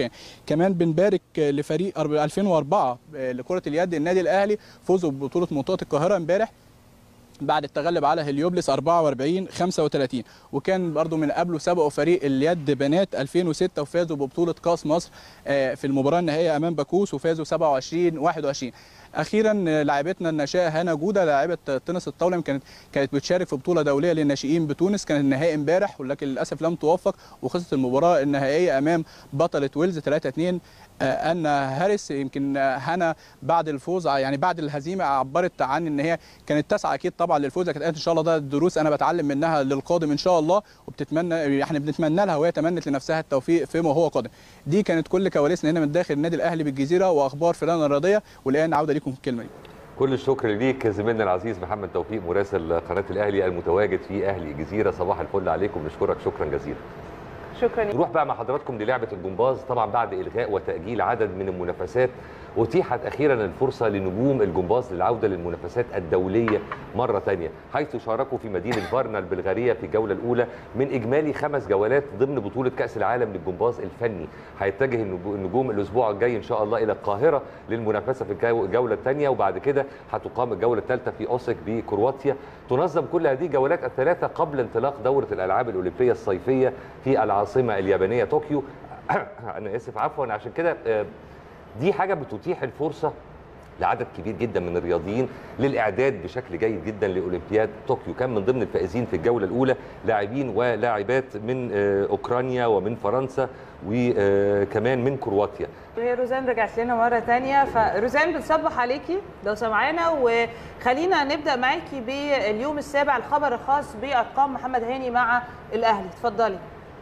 مكان كمان بنبارك لفريق 2004 لكره اليد النادي الاهلي فوزوا ببطوله منطقه القاهره امبارح بعد التغلب على هليوبلس 44 35 وكان برضو من قبله سبقوا فريق اليد بنات 2006 وفازوا ببطوله كاس مصر في المباراه النهائيه امام باكوس وفازوا 27 21 اخيرا لاعبتنا الناشئه هنا جوده لاعبه تنس الطاوله كانت كانت بتشارك في بطوله دوليه للناشئين بتونس كان النهائي امبارح ولكن للاسف لم توفق وخسرت المباراه النهائيه امام بطله ويلز 3 2 ان هاريس يمكن هنا بعد الفوز يعني بعد الهزيمه عبرت عن ان هي كانت تسعى اكيد طبعا للفوز كانت قالت ان شاء الله ده الدروس انا بتعلم منها للقادم ان شاء الله وبتتمنى احنا بنتمنى لها وهي تمنت لنفسها التوفيق فيما هو قادم دي كانت كل كواليسنا هنا من داخل النادي الاهلي بالجزيره واخبار فلان الرياضيه والان عوده ليكم في الكلمه دي كل الشكر ليك زميلنا العزيز محمد توفيق مراسل قناه الاهلي المتواجد في اهلي الجزيره صباح الفل عليكم نشكرك شكرا جزيلا شكرا نروح بقى مع حضراتكم للعبه الجمباز طبعا بعد الغاء وتاجيل عدد من المنافسات اتيحت اخيرا الفرصه لنجوم الجمباز للعوده للمنافسات الدوليه مره ثانيه حيث شاركوا في مدينه فارنا البلغاريه في الجوله الاولى من اجمالي خمس جولات ضمن بطوله كاس العالم للجمباز الفني هيتجه النجوم الاسبوع الجاي ان شاء الله الى القاهره للمنافسه في الجوله الثانيه وبعد كده هتقام الجوله الثالثه في اوسك بكرواتيا تنظم كل هذه الجولات الثلاثه قبل انطلاق دوره الالعاب الاولمبيه الصيفيه في العاصمه اليابانيه طوكيو انا اسف عفوا عشان كده دي حاجه بتتيح الفرصه لعدد كبير جدا من الرياضيين للاعداد بشكل جيد جدا لاولمبياد طوكيو كان من ضمن الفائزين في الجوله الاولى لاعبين ولاعبات من اوكرانيا ومن فرنسا وكمان من كرواتيا هي روزان رجعت لنا مره ثانيه فروزان بنصبح عليكي لو سمعانا وخلينا نبدا معاكي باليوم السابع الخبر الخاص بارقام محمد هاني مع الاهلي اتفضلي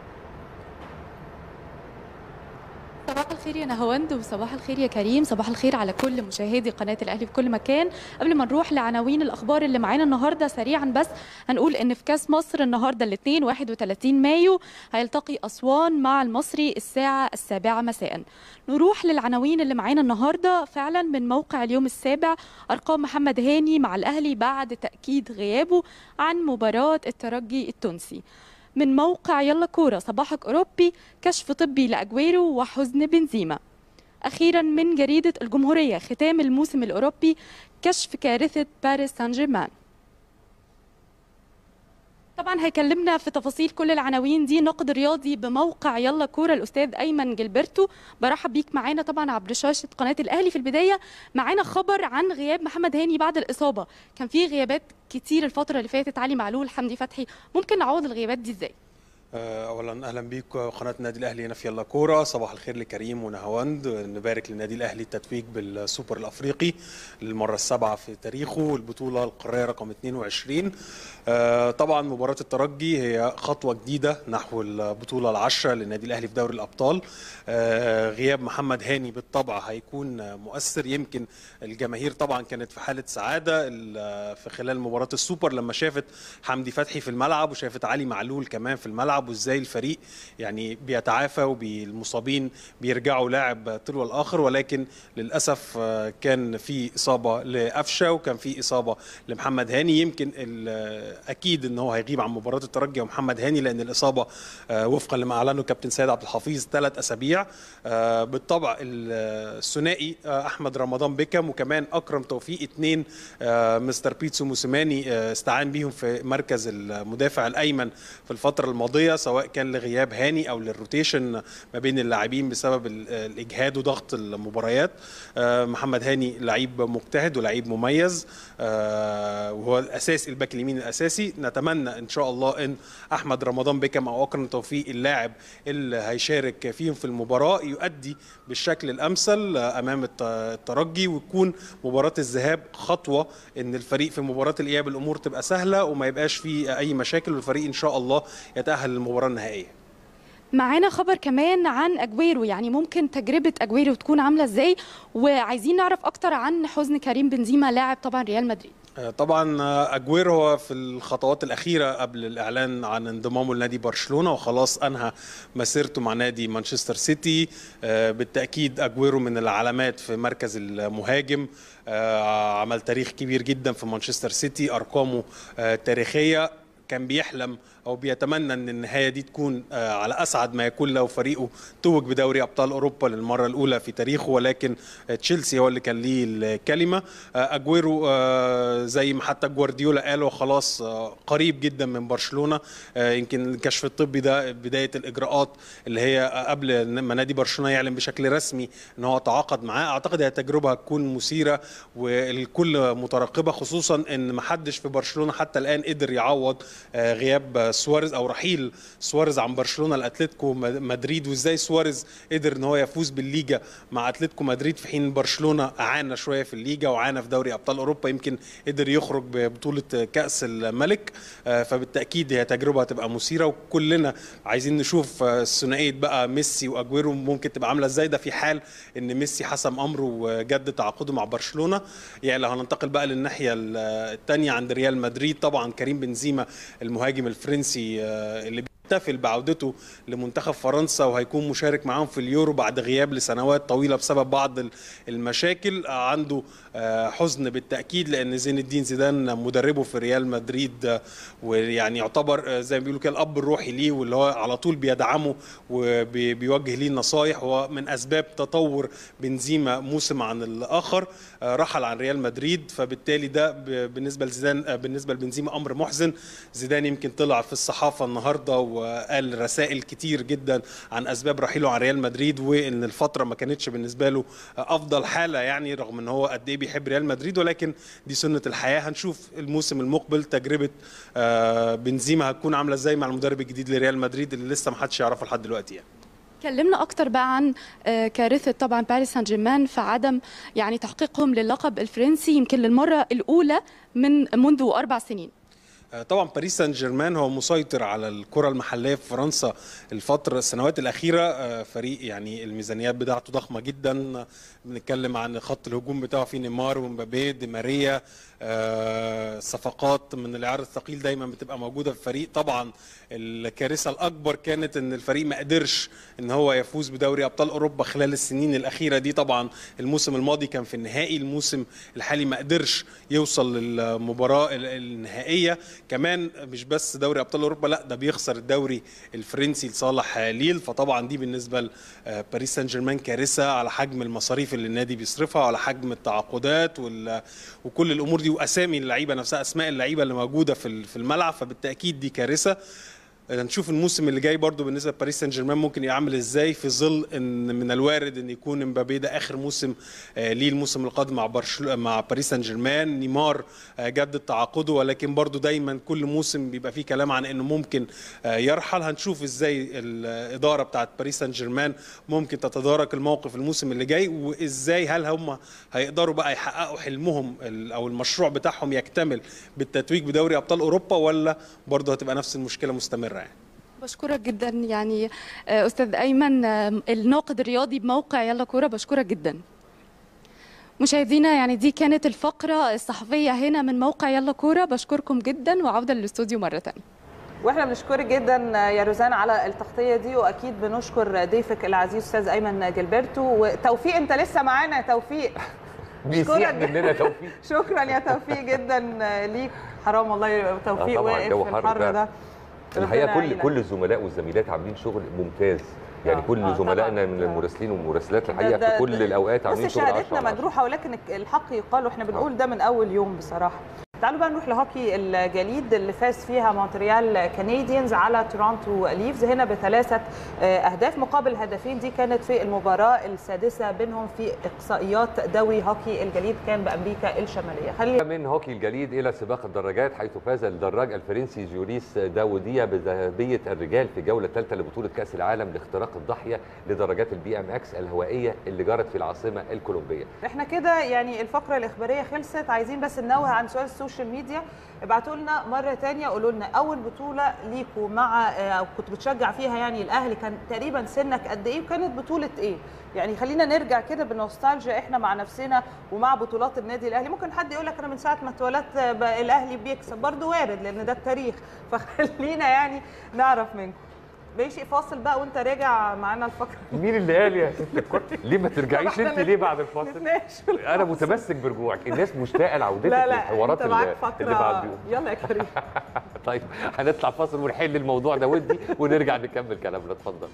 صباح الخير يا نهاوند وصباح الخير يا كريم صباح الخير على كل مشاهدي قناه الاهلي في كل مكان قبل ما نروح لعناوين الاخبار اللي معانا النهارده سريعا بس هنقول ان في كاس مصر النهارده الاثنين 31 مايو هيلتقي اسوان مع المصري الساعه السابعه مساء نروح للعناوين اللي معانا النهارده فعلا من موقع اليوم السابع ارقام محمد هاني مع الاهلي بعد تاكيد غيابه عن مباراه الترجي التونسي من موقع يلا كورة صباحك أوروبي كشف طبي لأجويرو وحزن بنزيما أخيرا من جريدة الجمهورية ختام الموسم الأوروبي كشف كارثة باريس سان جيرمان طبعا هيكلمنا في تفاصيل كل العناوين دي ناقد رياضي بموقع يلا كوره الاستاذ ايمن جilberto برحب بيك معانا طبعا عبر شاشه قناه الاهلي في البدايه معانا خبر عن غياب محمد هاني بعد الاصابه كان في غيابات كتير الفتره اللي فاتت علي معلول حمدي فتحي ممكن نعوض الغيابات دي ازاي اولا اهلا بيك قناه النادي الاهلي هنا في يلا كوره صباح الخير لكريم ونهاوند نبارك للنادي الاهلي التتويج بالسوبر الافريقي للمره السابعه في تاريخه البطوله القاريه رقم 22 طبعا مباراه الترجي هي خطوه جديده نحو البطوله العشره للنادي الاهلي في دوري الابطال غياب محمد هاني بالطبع هيكون مؤثر يمكن الجماهير طبعا كانت في حاله سعاده في خلال مباراه السوبر لما شافت حمدي فتحي في الملعب وشافت علي معلول كمان في الملعب وازاي الفريق يعني بيتعافى وبالمصابين بيرجعوا لاعب تلو الاخر ولكن للاسف كان في اصابه لقفشه وكان في اصابه لمحمد هاني يمكن اكيد ان هو هيغيب عن مباراه الترجي ومحمد هاني لان الاصابه وفقا لما اعلنه كابتن سيد عبد الحفيظ ثلاث اسابيع بالطبع الثنائي احمد رمضان بيكم وكمان اكرم توفيق اثنين مستر بيتسو موسيماني استعان بيهم في مركز المدافع الايمن في الفتره الماضيه سواء كان لغياب هاني او للروتيشن ما بين اللاعبين بسبب الاجهاد وضغط المباريات محمد هاني لعيب مجتهد ولعيب مميز وهو الاساس الباك اليمين الاساسي نتمنى ان شاء الله ان احمد رمضان بيكم او اكرم توفيق اللاعب اللي هيشارك فيهم في المباراه يؤدي بالشكل الامثل امام الترجي وتكون مباراه الذهاب خطوه ان الفريق في مباراه الاياب الامور تبقى سهله وما يبقاش في اي مشاكل والفريق ان شاء الله يتاهل للمباراه النهائيه معانا خبر كمان عن اجويرو يعني ممكن تجربه اجويرو تكون عامله ازاي وعايزين نعرف اكتر عن حزن كريم بنزيما لاعب طبعا ريال مدريد طبعا اجويرو هو في الخطوات الاخيره قبل الاعلان عن انضمامه لنادي برشلونه وخلاص انهى مسيرته مع نادي مانشستر سيتي بالتاكيد اجويرو من العلامات في مركز المهاجم عمل تاريخ كبير جدا في مانشستر سيتي ارقامه تاريخيه كان بيحلم او بيتمنى ان النهايه دي تكون آه، على اسعد ما يكون لو فريقه توج بدوري ابطال اوروبا للمره الاولى في تاريخه ولكن آه، تشيلسي هو اللي كان ليه الكلمه آه، اجويرو آه، زي ما حتى جوارديولا قال هو خلاص آه، قريب جدا من برشلونه آه، يمكن الكشف الطبي ده بدايه الاجراءات اللي هي قبل ما نادي برشلونه يعلن بشكل رسمي ان هو تعاقد معاه اعتقد هي تجربه هتكون مثيره والكل مترقبه خصوصا ان ما حدش في برشلونه حتى الان قدر يعوض آه، غياب سواريز او رحيل سواريز عن برشلونه لاتلتيكو مدريد وازاي سواريز قدر ان هو يفوز بالليجا مع اتلتيكو مدريد في حين برشلونه عانى شويه في الليجا وعانى في دوري ابطال اوروبا يمكن قدر يخرج ببطوله كاس الملك آه، فبالتاكيد هي تجربه هتبقى مثيره وكلنا عايزين نشوف آه، ثنائيه بقى ميسي واجويرو ممكن تبقى عامله ازاي ده في حال ان ميسي حسم امره وجدد تعاقده مع برشلونه يعني لو هننتقل بقى للناحيه الثانيه عند ريال مدريد طبعا كريم بنزيما المهاجم الفرنسي آه، اللي بيحتفل بعودته لمنتخب فرنسا وهيكون مشارك معاهم في اليورو بعد غياب لسنوات طويله بسبب بعض ال- المشاكل آه، عنده آه، حزن بالتاكيد لان زين الدين زيدان مدربه في ريال مدريد آه، ويعني يعتبر آه، زي ما بيقولوا كده الاب الروحي ليه واللي هو على طول بيدعمه وبيوجه ليه النصايح وهو من اسباب تطور بنزيما موسم عن الاخر آه، رحل عن ريال مدريد فبالتالي ده ب- بالنسبه لزيدان آه، بالنسبه لبنزيما امر محزن زيدان يمكن طلع في الصحافه النهارده وقال رسائل كتير جدا عن اسباب رحيله عن ريال مدريد وان الفتره ما كانتش بالنسبه له آه، افضل حاله يعني رغم ان هو قد ايه بيحب ريال مدريد ولكن دي سنه الحياه هنشوف الموسم المقبل تجربه آه، بنزيما هتكون عامله ازاي مع المدرب الجديد لريال مدريد اللي لسه ما حدش يعرفه لحد دلوقتي يعني. كلمنا اكتر بقى عن آه، كارثه طبعا باريس سان جيرمان في عدم يعني تحقيقهم للقب الفرنسي يمكن للمره الاولى من منذ اربع سنين آه، طبعا باريس سان جيرمان هو مسيطر على الكره المحليه في فرنسا الفتره السنوات الاخيره آه، فريق يعني الميزانيات بتاعته ضخمه جدا آه، بنتكلم عن خط الهجوم بتاعه فيه نيمار ومبابي دي ماريا آه، صفقات من العيار الثقيل دايما بتبقى موجوده في الفريق طبعا الكارثه الاكبر كانت ان الفريق ما قدرش ان هو يفوز بدوري ابطال اوروبا خلال السنين الاخيره دي طبعا الموسم الماضي كان في النهائي الموسم الحالي ما قدرش يوصل للمباراه ال- النهائيه كمان مش بس دوري ابطال اوروبا لا ده بيخسر الدوري الفرنسي لصالح ليل فطبعا دي بالنسبه لباريس سان جيرمان كارثه على حجم المصاريف اللي النادي بيصرفها وعلى حجم التعاقدات وال- وكل الامور دي واسامي اللعيبه نفسها اسماء اللعيبه اللي موجوده في ال- في الملعب فبالتاكيد دي كارثه هنشوف الموسم اللي جاي برضو بالنسبه لباريس سان جيرمان ممكن يعمل ازاي في ظل ان من الوارد ان يكون امبابي ده اخر موسم آه، ليه الموسم القادم مع برشلونه مع باريس سان جيرمان نيمار آه، جدد تعاقده ولكن برضو دايما كل موسم بيبقى فيه كلام عن انه ممكن آه، يرحل هنشوف ازاي الاداره بتاعت باريس سان جيرمان ممكن تتدارك الموقف الموسم اللي جاي وازاي هل هم هيقدروا بقى يحققوا حلمهم ال- او المشروع بتاعهم يكتمل بالتتويج بدوري ابطال اوروبا ولا برضه هتبقى نفس المشكله مستمره يعني بشكرك جدا يعني آه، استاذ ايمن آه، الناقد الرياضي بموقع يلا كوره بشكرك جدا مشاهدينا يعني دي كانت الفقره الصحفيه هنا من موقع يلا كوره بشكركم جدا وعوده للاستوديو مره ثانيه واحنا بنشكرك جدا يا روزان على التغطيه دي واكيد بنشكر ضيفك العزيز استاذ ايمن جilberto وتوفيق انت لسه معانا يا توفيق بيسيح أشكرك. مننا توفيق شكرا يا توفيق جدا ليك حرام والله توفيق آه طبعاً، واقف جو في حر الحر فعلا. ده الحقيقه ربنا كل يعينك. كل الزملاء والزميلات عاملين شغل ممتاز يعني آه، كل آه، زملائنا طبعاً. من آه. المراسلين والمراسلات ده- الحقيقه ده- في كل الاوقات بص عاملين شغل 10 شهادتنا على 10. مجروحه ولكن الحق يقال واحنا بنقول ده من اول يوم بصراحه تعالوا بقى نروح لهوكي الجليد اللي فاز فيها مونتريال كانيديانز على تورونتو ليفز هنا بثلاثه آه، اهداف مقابل هدفين دي كانت في المباراه السادسه بينهم في اقصائيات دوري هوكي الجليد كان بامريكا الشماليه خلينا من هوكي الجليد الى سباق الدراجات حيث فاز الدراج الفرنسي جوريس داوديه بذهبيه الرجال في جوله ثالثه لبطوله كاس العالم لاختراق الضاحيه لدراجات البي ام اكس الهوائيه اللي جرت في العاصمه الكولومبيه احنا كده يعني الفقره الاخباريه خلصت عايزين بس ننوه عن سؤال السوشيال ميديا ابعتوا لنا مره تانية قولوا لنا اول بطوله ليكوا مع آه، او كنت بتشجع فيها يعني الاهلي كان تقريبا سنك قد ايه وكانت بطوله ايه يعني خلينا نرجع كده بنوستالجيا احنا مع نفسنا ومع بطولات النادي الاهلي ممكن حد يقول لك انا من ساعه ما اتولدت آه، بقى الاهلي بيكسب برضه وارد لان ده التاريخ فخلينا يعني نعرف منكم ماشي فاصل بقى وانت راجع معانا الفقره مين اللي قال يا ست الكل ليه ما ترجعيش انت ليه بعد الفاصل نتناقش في انا متمسك برجوعك الناس مشتاقه لعودتك لا لا للحوارات انت معاك اللي, فقره اللي بعد يلا يا كريم طيب هنطلع فاصل ونحل الموضوع ده ودي ونرجع نكمل كلامنا اتفضل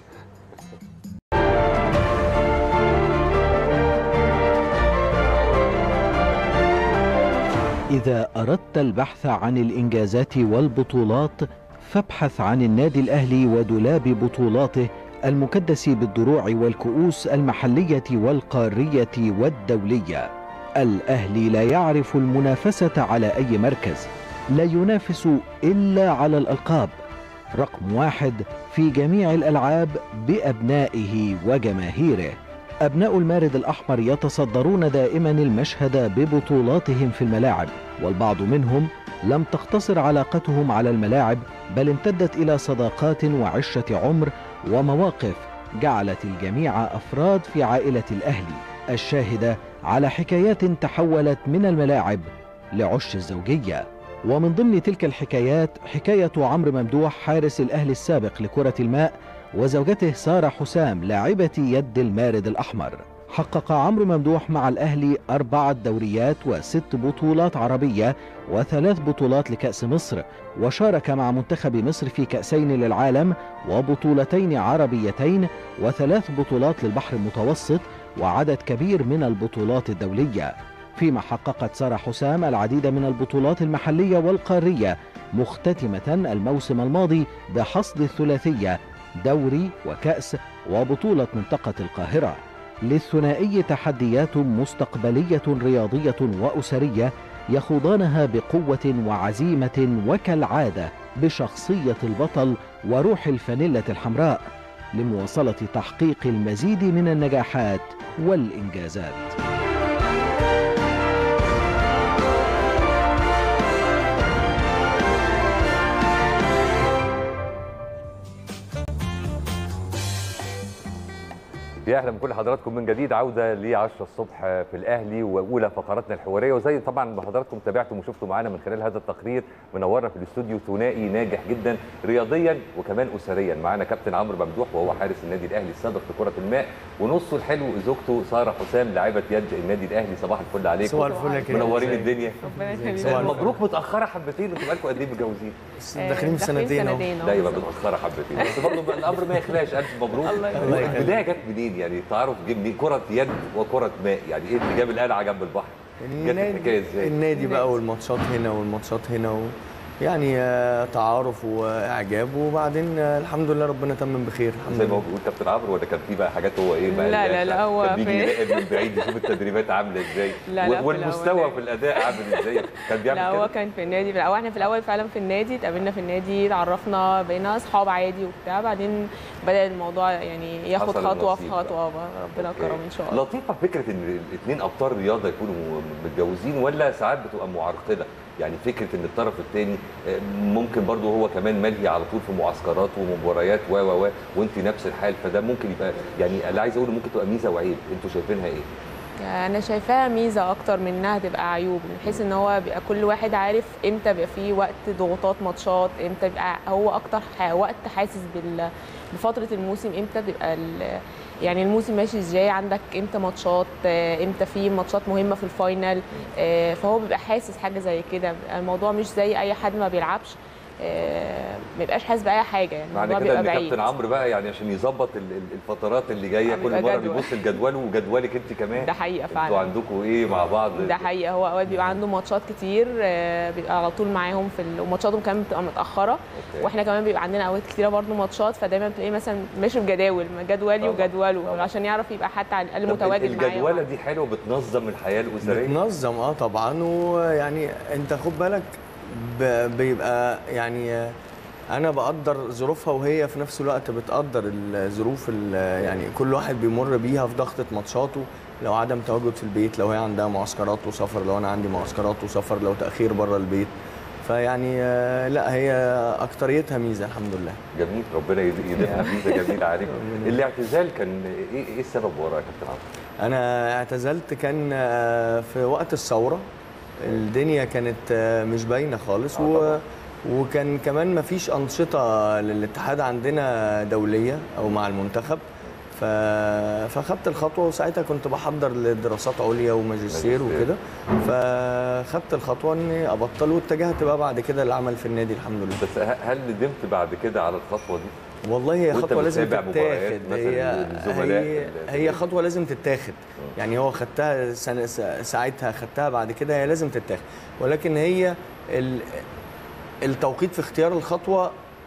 إذا أردت البحث عن الإنجازات والبطولات فابحث عن النادي الأهلي ودولاب بطولاته المكدس بالدروع والكؤوس المحلية والقارية والدولية. الأهلي لا يعرف المنافسة على أي مركز، لا ينافس إلا على الألقاب. رقم واحد في جميع الألعاب بأبنائه وجماهيره. أبناء المارد الأحمر يتصدرون دائما المشهد ببطولاتهم في الملاعب والبعض منهم لم تقتصر علاقتهم على الملاعب بل امتدت إلى صداقات وعشرة عمر ومواقف جعلت الجميع أفراد في عائلة الأهلي الشاهدة على حكايات تحولت من الملاعب لعش الزوجية ومن ضمن تلك الحكايات حكاية عمرو ممدوح حارس الأهلي السابق لكرة الماء وزوجته سارة حسام لاعبة يد المارد الأحمر حقق عمرو ممدوح مع الأهلي أربعة دوريات وست بطولات عربية وثلاث بطولات لكأس مصر وشارك مع منتخب مصر في كأسين للعالم وبطولتين عربيتين وثلاث بطولات للبحر المتوسط وعدد كبير من البطولات الدولية فيما حققت سارة حسام العديد من البطولات المحلية والقارية مختتمة الموسم الماضي بحصد الثلاثية دوري وكأس وبطولة منطقة القاهرة للثنائي تحديات مستقبلية رياضية وأسرية يخوضانها بقوة وعزيمة وكالعادة بشخصية البطل وروح الفانيلة الحمراء لمواصلة تحقيق المزيد من النجاحات والإنجازات. يا اهلا بكل حضراتكم من جديد عوده ل 10 الصبح في الاهلي واولى فقراتنا الحواريه وزي طبعا ما حضراتكم تابعتم وشفتوا معانا من خلال هذا التقرير منورنا في الاستوديو ثنائي ناجح جدا رياضيا وكمان اسريا معانا كابتن عمرو ممدوح وهو حارس النادي الاهلي السابق في كره الماء ونصه الحلو زوجته ساره حسام لاعبه يد النادي الاهلي صباح الفل عليكم صباح الفل يا كريم. منورين ازيك؟ الدنيا ربنا يخليك صباح الفل. مبروك متاخره حبتين انتوا بقالكم قد ايه متجوزين؟ داخلين في سنتين اهو أهو لا يبقى بالظبط. متاخره حبتين بس برضه الامر ما يخلاش الف مبروك الله يخليك. الله يخليك. البدايه جت منين يعني التعارف جه منين كره يد وكره ماء يعني ايه اللي جاب القلعه جنب البحر جت الحكايه ازاي النادي بقى والماتشات هنا والماتشات هنا و... يعني آه، تعارف واعجاب وبعدين آه، الحمد لله ربنا تمم بخير الحمد زي ما هو لله بيقول كابتن عمرو ولا كان في بقى حاجات هو ايه بقى لا، اللي لا، لا، كان هو بيجي في- يراقب من بعيد يشوف التدريبات عامله ازاي لا، لا، في والمستوى الأول. في الاداء عامل ازاي كان بيعمل لا كده هو كان في النادي او احنا في الاول فعلا في النادي اتقابلنا في النادي اتعرفنا بقينا اصحاب عادي وبتاع بعدين بدا الموضوع يعني ياخد حصل خطوه في النصيب بقى. خطوه بقى. ربنا أوكي. كرم ان شاء الله لطيفه فكره ان الاثنين ابطال رياضه يكونوا متجوزين ولا ساعات بتبقى معرقله يعني فكره ان الطرف الثاني ممكن برضه هو كمان ملهي على طول في معسكرات ومباريات و و و وانت نفس الحال فده ممكن يبقى يعني اللي عايز اقوله ممكن تبقى ميزه وعيب انتوا شايفينها ايه؟ انا شايفاها ميزه اكتر من انها تبقى عيوب من حيث ان هو بيبقى كل واحد عارف امتى بيبقى فيه وقت ضغوطات ماتشات امتى بيبقى هو اكتر ح- وقت حاسس بال بفتره الموسم امتى بيبقى ال- يعني الموسم ماشي ازاي عندك امتى ماتشات آه، امتى في ماتشات مهمه في الفاينل آه، فهو بيبقى حاسس حاجه زي كده بيبقى الموضوع مش زي اي حد ما بيلعبش آه، ما بيبقاش حاسس باي حاجه يعني معنى الموضوع كده بيبقى ان بعيد كابتن عمرو بقى يعني عشان يظبط ال- ال- الفترات اللي جايه آه، كل بيبقى مره جدول. بيبص لجدوله وجدولك انت كمان ده حقيقه انتوا فعلا عندكم ايه مع بعض ده حقيقه هو اوقات بيبقى عنده ماتشات كتير آه، بيبقى على طول معاهم في ال... وماتشاتهم كمان بتبقى متاخره أوكي. واحنا كمان بيبقى عندنا اوقات كتيره برضو ماتشات فدايما تلاقيه مثلا ماشي بجداول جدولي طبعاً، وجدوله طبعاً. عشان يعرف يبقى حتى على الاقل طب متواجد معايا الجدوله دي حلوه بتنظم الحياه الاسريه بتنظم اه طبعا ويعني انت خد بالك ب- بيبقى يعني آه، انا بقدر ظروفها وهي في نفس الوقت بتقدر الظروف ال- يعني كل واحد بيمر بيها في ضغطه ماتشاته لو عدم تواجد في البيت لو هي عندها معسكرات وسفر لو انا عندي معسكرات وسفر لو تاخير بره البيت فيعني آه، لا هي اكتريتها ميزه الحمد لله جميل ربنا يد- يديمها ميزه جميله عليك الاعتزال كان ايه ايه السبب وراه يا كابتن عمرو؟ انا اعتزلت كان آه، في وقت الثوره الدنيا كانت آه، مش باينه خالص آه و... طبعاً. وكان كمان ما فيش انشطه للاتحاد عندنا دوليه او مع المنتخب ف... فخدت الخطوه وساعتها كنت بحضر لدراسات عليا وماجستير ماجستير. وكده فخدت الخطوه اني ابطل واتجهت بقى بعد كده للعمل في النادي الحمد لله بس ه- هل ندمت بعد كده على الخطوه دي؟ والله هي وأنت خطوه لازم بتتابع مباريات تتاخد مثلاً هي الزملاء هي, في ال- هي خطوه لازم تتاخد يعني هو خدتها سنة سا- ساعتها خدتها بعد كده هي لازم تتاخد ولكن هي ال- التوقيت في اختيار الخطوه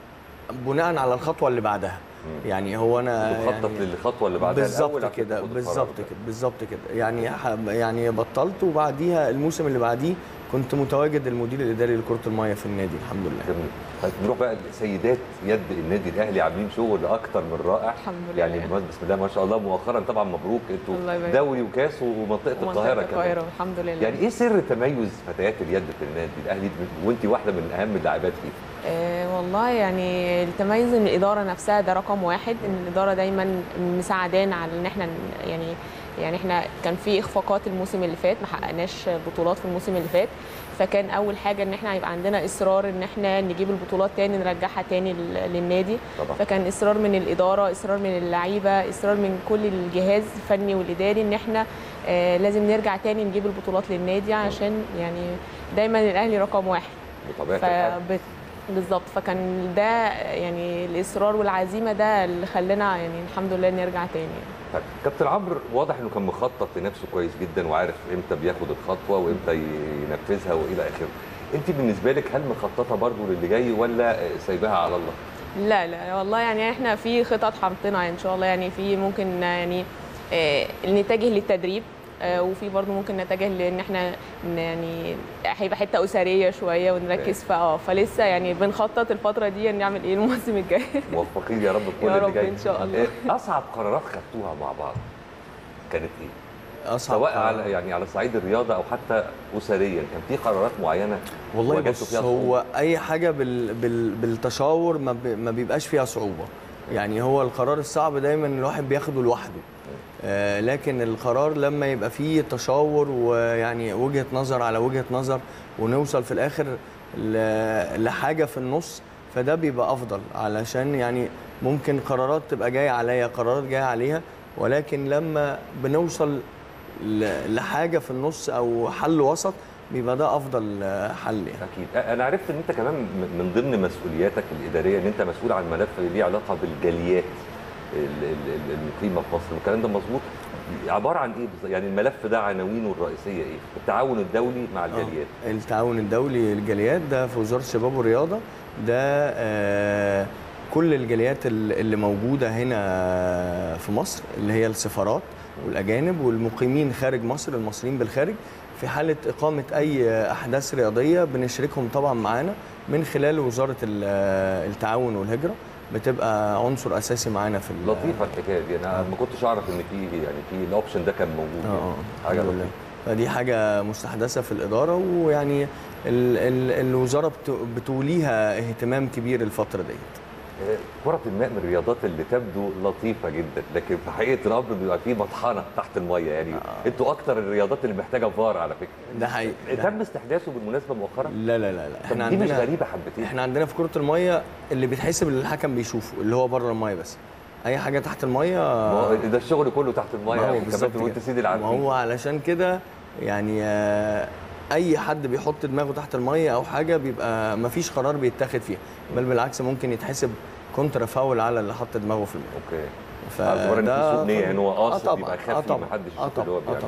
بناء على الخطوه اللي بعدها يعني هو انا بتخطط يعني للخطوه اللي بعدها الأول بالظبط عشان كده تاخد القرار بالظبط ده. كده بالظبط كده يعني ح- يعني بطلت وبعديها الموسم اللي بعديه كنت متواجد المدير الاداري لكره الميه في النادي الحمد لله جميل طيب نروح بقى لسيدات يد النادي الاهلي عاملين شغل اكتر من رائع الحمد لله. يعني بسم الله ما شاء الله مؤخرا طبعا مبروك الله انتوا يبارك. دوري وكاس ومنطقه ومنطقة القاهره كمان القاهره الحمد لله يعني ايه سر تميز فتيات اليد في النادي الاهلي وانت واحده من اهم اللاعبات فيه آه والله يعني التميز ان الاداره نفسها ده رقم واحد ان الاداره دايما مساعدانا على ان احنا ن- يعني يعني احنا كان في اخفاقات الموسم اللي فات ما حققناش بطولات في الموسم اللي فات فكان اول حاجه ان احنا هيبقى عندنا اصرار ان احنا نجيب البطولات تاني نرجعها تاني لل- للنادي طبعا فكان اصرار من الاداره اصرار من اللعيبه اصرار من كل الجهاز الفني والاداري ان احنا آه لازم نرجع تاني نجيب البطولات للنادي عشان يعني دايما الاهلي رقم واحد بطبيعه الحال فبت... بالظبط فكان ده يعني الاصرار والعزيمه ده اللي خلانا يعني الحمد لله نرجع تاني طيب كابتن عمرو واضح انه كان مخطط لنفسه كويس جدا وعارف امتى بياخد الخطوه وامتى ينفذها والى اخره انت بالنسبه لك هل مخططه برضه للي جاي ولا سايباها على الله لا لا والله يعني احنا في خطط حاطينها ان شاء الله يعني في ممكن يعني آه، نتجه للتدريب آه، وفي برضه ممكن نتجه لان احنا ن- يعني هيبقى حته اسريه شويه ونركز في اه فلسه يعني بنخطط الفتره دي نعمل ايه الموسم الجاي موفقين يا رب في كل يا اللي رب جاي إن شاء الله. إيه اصعب قرارات خدتوها مع بعض كانت ايه اصعب سواء قرار. على يعني على صعيد الرياضه او حتى اسريا كان في قرارات معينه والله واجهتوا بص فيها صعوبة؟ هو اي حاجه بال بال بالتشاور ما, ب... ما بيبقاش فيها صعوبه يعني هو القرار الصعب دايما الواحد بياخده لوحده آه لكن القرار لما يبقى فيه تشاور ويعني وجهه نظر على وجهه نظر ونوصل في الاخر ل... لحاجه في النص فده بيبقى افضل علشان يعني ممكن قرارات تبقى جايه عليا قرارات جايه عليها ولكن لما بنوصل ل- لحاجه في النص او حل وسط بيبقى ده افضل آه، حل يعني اكيد انا عرفت ان انت كمان م- من ضمن مسؤولياتك الاداريه ان انت مسؤول عن ملف ليه علاقه بالجاليات ال- ال- ال- المقيمه في مصر الكلام ده مظبوط عباره عن ايه بالظبط؟ يعني الملف ده عناوينه الرئيسيه ايه التعاون الدولي مع الجاليات آه، التعاون الدولي للجاليات ده في وزاره الشباب والرياضه ده آه، كل الجاليات ال- اللي موجوده هنا في مصر اللي هي السفارات والاجانب والمقيمين خارج مصر المصريين بالخارج في حاله اقامه اي احداث رياضيه بنشركهم طبعا معانا من خلال وزاره ال- التعاون والهجره بتبقى عنصر اساسي معانا في ال- لطيفه الحكايه دي انا ما كنتش اعرف ان في يعني في الاوبشن ده كان موجود اه يعني. اه حاجه الحمد لله. لطيفه فدي حاجة مستحدثة في الإدارة ويعني ال ال الوزارة بت- بتوليها اهتمام كبير الفترة ديت آه، كرة الماء من الرياضات اللي تبدو لطيفة جدا لكن في حقيقة الأمر بيبقى فيه مطحنة تحت المية يعني آه. انتوا أكتر الرياضات اللي محتاجة فار على فكرة ده حقيقي ده تم استحداثه بالمناسبة مؤخرا لا لا لا لا طب احنا دي مش عندنا غريبة حبتين احنا عندنا في كرة المية اللي بيتحسب اللي الحكم بيشوفه اللي هو بره المية بس أي حاجة تحت المية ما هو ده الشغل كله تحت المية ما هو يا بالظبط كابتن وانت كده. سيدي ما العارفين هو علشان كده يعني آه، اي حد بيحط دماغه تحت الميه او حاجه بيبقى ما فيش قرار بيتاخد فيها بل بالعكس ممكن يتحسب كونترا فاول على اللي حط دماغه في الميه اوكي اعتبار ان في سوء نية يعني هو آه قاصد طبعاً، يبقى آه خافي طبعاً، محدش آه يشوف اللي هو طبعاً، آه بيعمله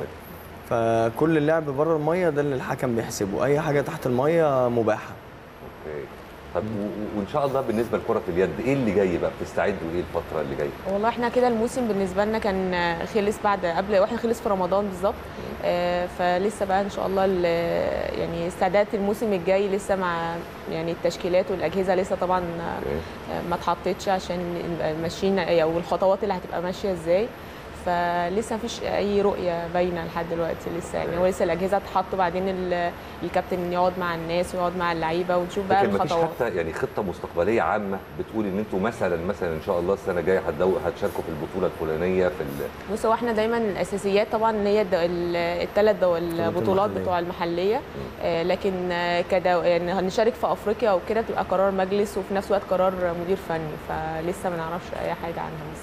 فكل اللعب بره الميه ده اللي الحكم بيحسبه اي حاجه تحت الميه مباحه اوكي طب و- و- وان شاء الله بالنسبة لكرة اليد ايه اللي جاي بقى بتستعدوا ايه الفترة اللي جايه؟ والله احنا كده الموسم بالنسبه لنا كان خلص بعد قبل واحنا خلص في رمضان بالظبط آه، فلسه بقى ان شاء الله ال- يعني استعداد الموسم الجاي لسه مع يعني التشكيلات والاجهزه لسه طبعا اوكي ما اتحطتش عشان نبقى ماشيين او الخطوات اللي هتبقى ماشيه ازاي فلسه مفيش اي رؤيه باينه لحد دلوقتي لسه يعني هو لسه الاجهزه تحط بعدين ال- الكابتن يقعد مع الناس ويقعد مع اللعيبه ونشوف بقى لكن مفيش الخطوات حتى يعني خطه مستقبليه عامه بتقول ان انتوا مثلا مثلا ان شاء الله السنه الجايه هتدو- هتشاركوا في البطوله الفلانيه في ال... بص هو احنا دايما الاساسيات طبعا اللي هي الثلاث البطولات المحلية. بتوع المحليه آه، لكن آه، كدو يعني هنشارك في افريقيا وكده بتبقى قرار مجلس وفي نفس الوقت قرار مدير فني فلسه ما نعرفش اي حاجه عنها بالظبط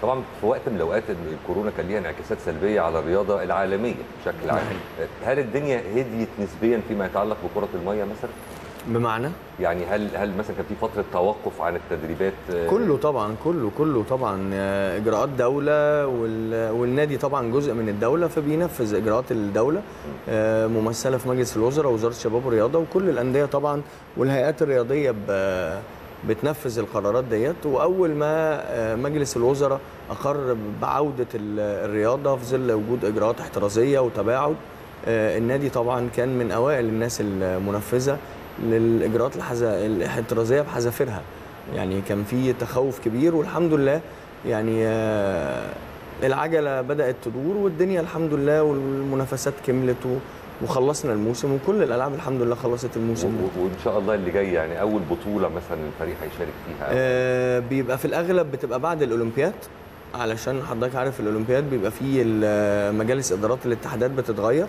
طبعا في وقت من الاوقات إن الكورونا كان ليها انعكاسات سلبيه على الرياضه العالميه بشكل عام هل الدنيا هديت نسبيا فيما يتعلق بكره الميه مثلا بمعنى يعني هل هل مثلا كان في فتره توقف عن التدريبات آه، كله طبعا كله كله طبعا آه، اجراءات دوله وال- والنادي طبعا جزء من الدوله فبينفذ اجراءات الدوله آه، ممثله في مجلس الوزراء وزاره الشباب والرياضه وكل الانديه طبعا والهيئات الرياضيه ب- بتنفذ القرارات ديت واول ما آه، مجلس الوزراء اقر بعوده ال- الرياضه في ظل وجود اجراءات احترازيه وتباعد آه، النادي طبعا كان من اوائل الناس المنفذه للاجراءات الحز- الاحترازيه بحذافيرها يعني كان في تخوف كبير والحمد لله يعني آه، العجله بدات تدور والدنيا الحمد لله والمنافسات كملت و- وخلصنا الموسم وكل الالعاب الحمد لله خلصت و- الموسم و- وان شاء الله اللي جاي يعني اول بطوله مثلا الفريق هيشارك فيها آه، بيبقى في الاغلب بتبقى بعد الاولمبياد علشان حضرتك عارف الاولمبياد بيبقى فيه ال- مجالس ادارات الاتحادات بتتغير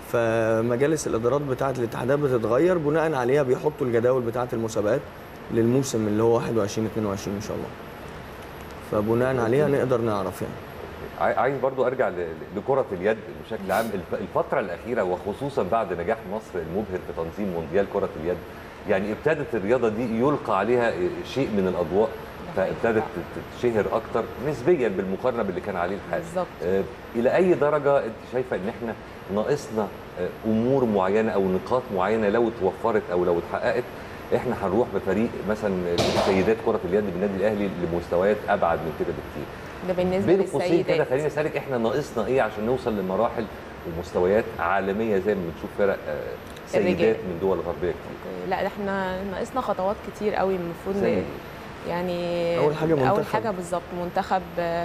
فمجالس الادارات بتاعه الاتحادات بتتغير بناء عليها بيحطوا الجداول بتاعه المسابقات للموسم اللي هو 21 22 ان شاء الله فبناء عليها نقدر نعرف يعني عاي- عايز برضو ارجع ل- ل- لكره اليد بشكل عام الف- الفتره الاخيره وخصوصا بعد نجاح مصر المبهر في تنظيم مونديال كره اليد يعني ابتدت الرياضه دي يلقى عليها شيء من الاضواء فابتدت تتشهر اكتر نسبيا بالمقارنه باللي كان عليه الحال بالظبط. آه، الى اي درجه انت شايفه ان احنا ناقصنا آه، امور معينه او نقاط معينه لو اتوفرت او لو اتحققت احنا هنروح بفريق مثلا سيدات كره اليد بالنادي الاهلي لمستويات ابعد من كده بكتير ده بالنسبه بين قوسين كده للسيدات خليني اسالك احنا ناقصنا ايه عشان نوصل لمراحل ومستويات عالميه زي ما بنشوف فرق آه، سيدات الرجال. من دول غربيه كتير لا ده احنا ناقصنا خطوات كتير قوي المفروض زي ن- يعني أول حاجة اول منتخب. حاجه بالظبط منتخب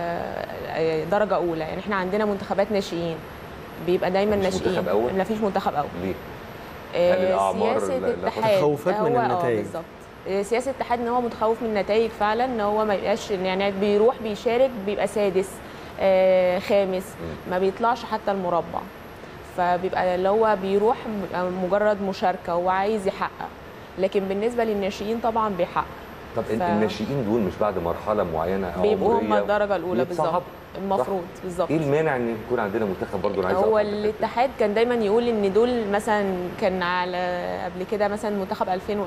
آه، درجه اولى يعني احنا عندنا منتخبات ناشئين بيبقى دايما مفيش ناشئين منتخب أول؟ ما فيش منتخب اول ليه؟ آه، هل الأعمار سياسه لا- لا اتحاد تخوفات من هو- آه، النتائج. بالظبط آه، سياسه الاتحاد ان هو متخوف من النتائج فعلا ان هو ما يبقاش يعني بيروح بيشارك بيبقى سادس آه، خامس ما بيطلعش حتى المربع فبيبقى اللي هو بيروح بيبقى مجرد مشاركه هو عايز يحقق لكن بالنسبه للناشئين طبعا بيحقق طب ال- ف- الناشئين دول مش بعد مرحله معينه او بيبقوا هم عمرية الدرجه الاولى بيتصعب؟ بالظبط المفروض بالظبط ايه المانع ان يكون عندنا منتخب برضه انا عايز هو أعرف الحتة دي. الاتحاد كان دايما يقول ان دول مثلا كان على قبل كده مثلا منتخب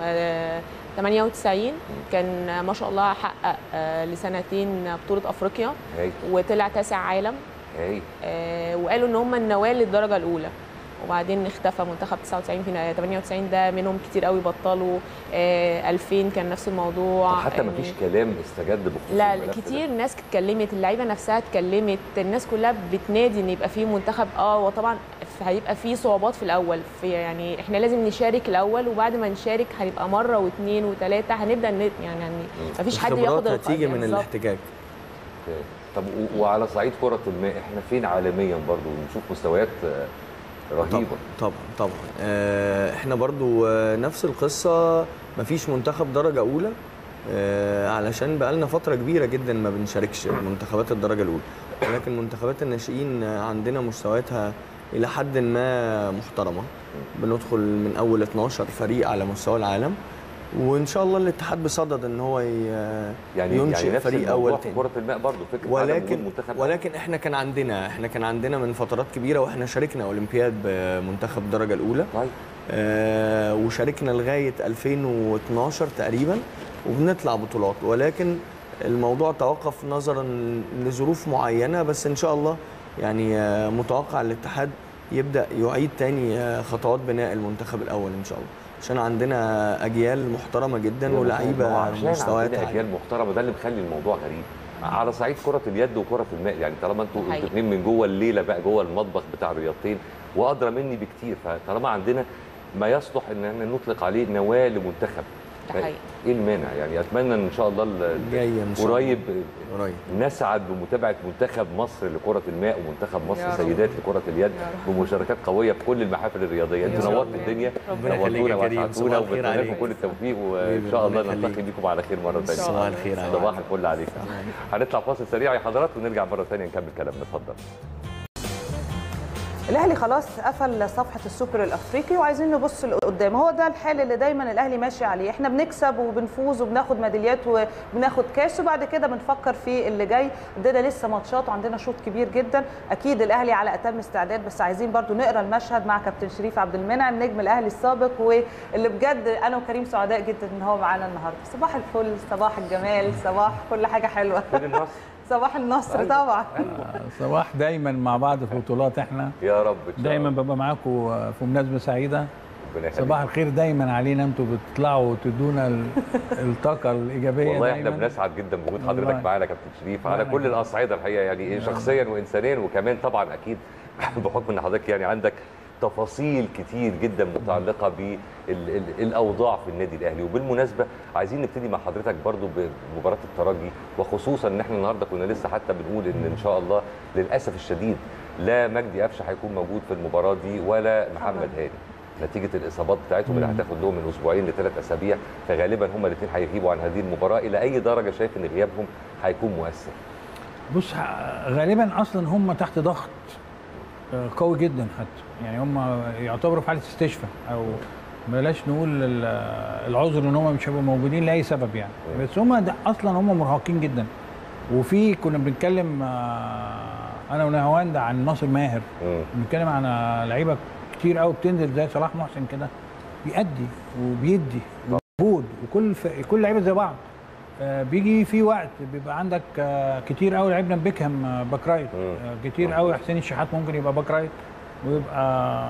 2098 كان ما شاء الله حقق آه، لسنتين بطوله افريقيا هاي وطلع تاسع عالم هاي آه، وقالوا ان هم النواه للدرجه الاولى وبعدين اختفى منتخب 99 في 98 ده منهم كتير قوي بطلوا آه، 2000 كان نفس الموضوع طب حتى ما يعني- فيش كلام استجد بخصوص لا الملف ده. كتير ناس اتكلمت اللعيبه نفسها اتكلمت الناس كلها بتنادي ان يبقى في منتخب اه وطبعا هيبقى في صعوبات في الاول في يعني احنا لازم نشارك الاول وبعد ما نشارك هنبقى مره واثنين وثلاثه هنبدا ن- يعني يعني مفيش حد الخبرات ياخد هتيجي القرار. من بالظبط. الاحتكاك أوكي. طب و- وعلى صعيد كره الماء احنا فين عالميا برضه بنشوف مستويات آه، رهيبه طبعا طبعا آه، احنا برضو آه، نفس القصه مفيش منتخب درجه اولى آه، علشان بقالنا فتره كبيره جدا ما بنشاركش منتخبات الدرجه الاولى ولكن منتخبات الناشئين آه، عندنا مستوياتها الى حد ما محترمه بندخل من اول 12 فريق على مستوى العالم وان شاء الله الاتحاد بصدد ان هو ي- يعني ينشئ يعني نفس فريق الموضوع اول في تاني كره الماء برضه فكره عدم ولكن وجود منتخب ولكن احنا كان عندنا احنا كان عندنا من فترات كبيره واحنا شاركنا اولمبياد بمنتخب الدرجه الاولى طيب آه وشاركنا لغايه 2012 تقريبا وبنطلع بطولات ولكن الموضوع توقف نظرا لظروف معينه بس ان شاء الله يعني آه متوقع الاتحاد يبدا يعيد تاني آه خطوات بناء المنتخب الاول ان شاء الله عشان عندنا اجيال محترمه جدا ما هو ولعيبه عشان مستويات عندنا عاليه اجيال محترمه ده اللي مخلي الموضوع غريب على صعيد كره اليد وكره الماء يعني طالما انتوا حقيقي. انتوا اتنين من جوه الليله بقى جوه المطبخ بتاع الرياضتين وادرى مني بكتير فطالما عندنا ما يصلح ان احنا نطلق عليه نواه لمنتخب ده حقيقي. ايه المانع يعني اتمنى ان شاء الله ال- جايه ان شاء الله قريب قريب نسعد بمتابعه منتخب مصر لكره الماء ومنتخب يا مصر رب. سيدات لكره اليد يا بمشاركات قويه في كل المحافل الرياضيه انتوا يا نورتوا رب. الدنيا ربنا يخليك يا نورتونا كريم. واسعدتونا صباح الخير وبتمنى لكم عليك. كل التوفيق وان حبيبي، شاء الله ربنا نلتقي يخليك. بيكم على خير مره إن شاء ثانيه صباح الله. الخير عليك صباح الفل عليك هنطلع فاصل سريع يا حضرات ونرجع مره ثانيه نكمل كلامنا اتفضل الاهلي خلاص قفل صفحه السوبر الافريقي وعايزين نبص لقدام هو ده الحال اللي دايما الاهلي ماشي عليه احنا بنكسب وبنفوز وبناخد ميداليات وبناخد كاس وبعد كده بنفكر في اللي جاي عندنا لسه ماتشات وعندنا شوط كبير جدا اكيد الاهلي على اتم استعداد بس عايزين برضو نقرا المشهد مع كابتن شريف عبد المنعم نجم الاهلي السابق واللي بجد انا وكريم سعداء جدا ان هو معانا النهارده صباح الفل صباح الجمال صباح كل حاجه حلوه فين النصر صباح النصر طبعا صباح دايما مع بعض في بطولات احنا يا رب إن شاء دايما الله. ببقى معاكم في مناسبه سعيده ربنا يخليك. صباح الخير دايما علينا انتوا بتطلعوا وتدونا ال- الطاقه الايجابيه والله احنا دايما بنسعد جدا بوجود والله. حضرتك معانا يا كابتن شريف على وأنا كل كمان. الاصعده الحقيقه يعني إيه شخصيا وانسانيا وكمان طبعا اكيد بحكم ان حضرتك يعني عندك تفاصيل كتير جدا متعلقه بالاوضاع في النادي الاهلي وبالمناسبه عايزين نبتدي مع حضرتك برضو بمباراه الترجي وخصوصا ان احنا النهارده كنا لسه حتى بنقول ان ان شاء الله للاسف الشديد لا مجدي قفشه هيكون موجود في المباراه دي ولا محمد هاني نتيجه الاصابات بتاعتهم اللي مم. هتاخد لهم من اسبوعين لثلاث اسابيع فغالبا هما الاثنين هيغيبوا عن هذه المباراه الى اي درجه شايف ان غيابهم هيكون مؤثر بص ه- غالبا اصلا هم تحت ضغط آه، قوي جدا حتى يعني هم يعتبروا في حاله استشفاء او بلاش نقول ال- العذر ان هم مش هيبقوا موجودين لاي سبب يعني بس هم ده اصلا هم مرهقين جدا وفي كنا بنتكلم آه، انا ونهوان ده عن ناصر ماهر مم. بنتكلم عن لعيبه كتير قوي بتنزل زي صلاح محسن كده بيأدي وبيدي ومجهود وكل ف... كل لعيبه زي بعض آه، بيجي في وقت بيبقى عندك آه، كتير قوي لعيبه بيكهام آه، باك رايت آه، كتير قوي حسين الشحات ممكن يبقى باك رايت ويبقى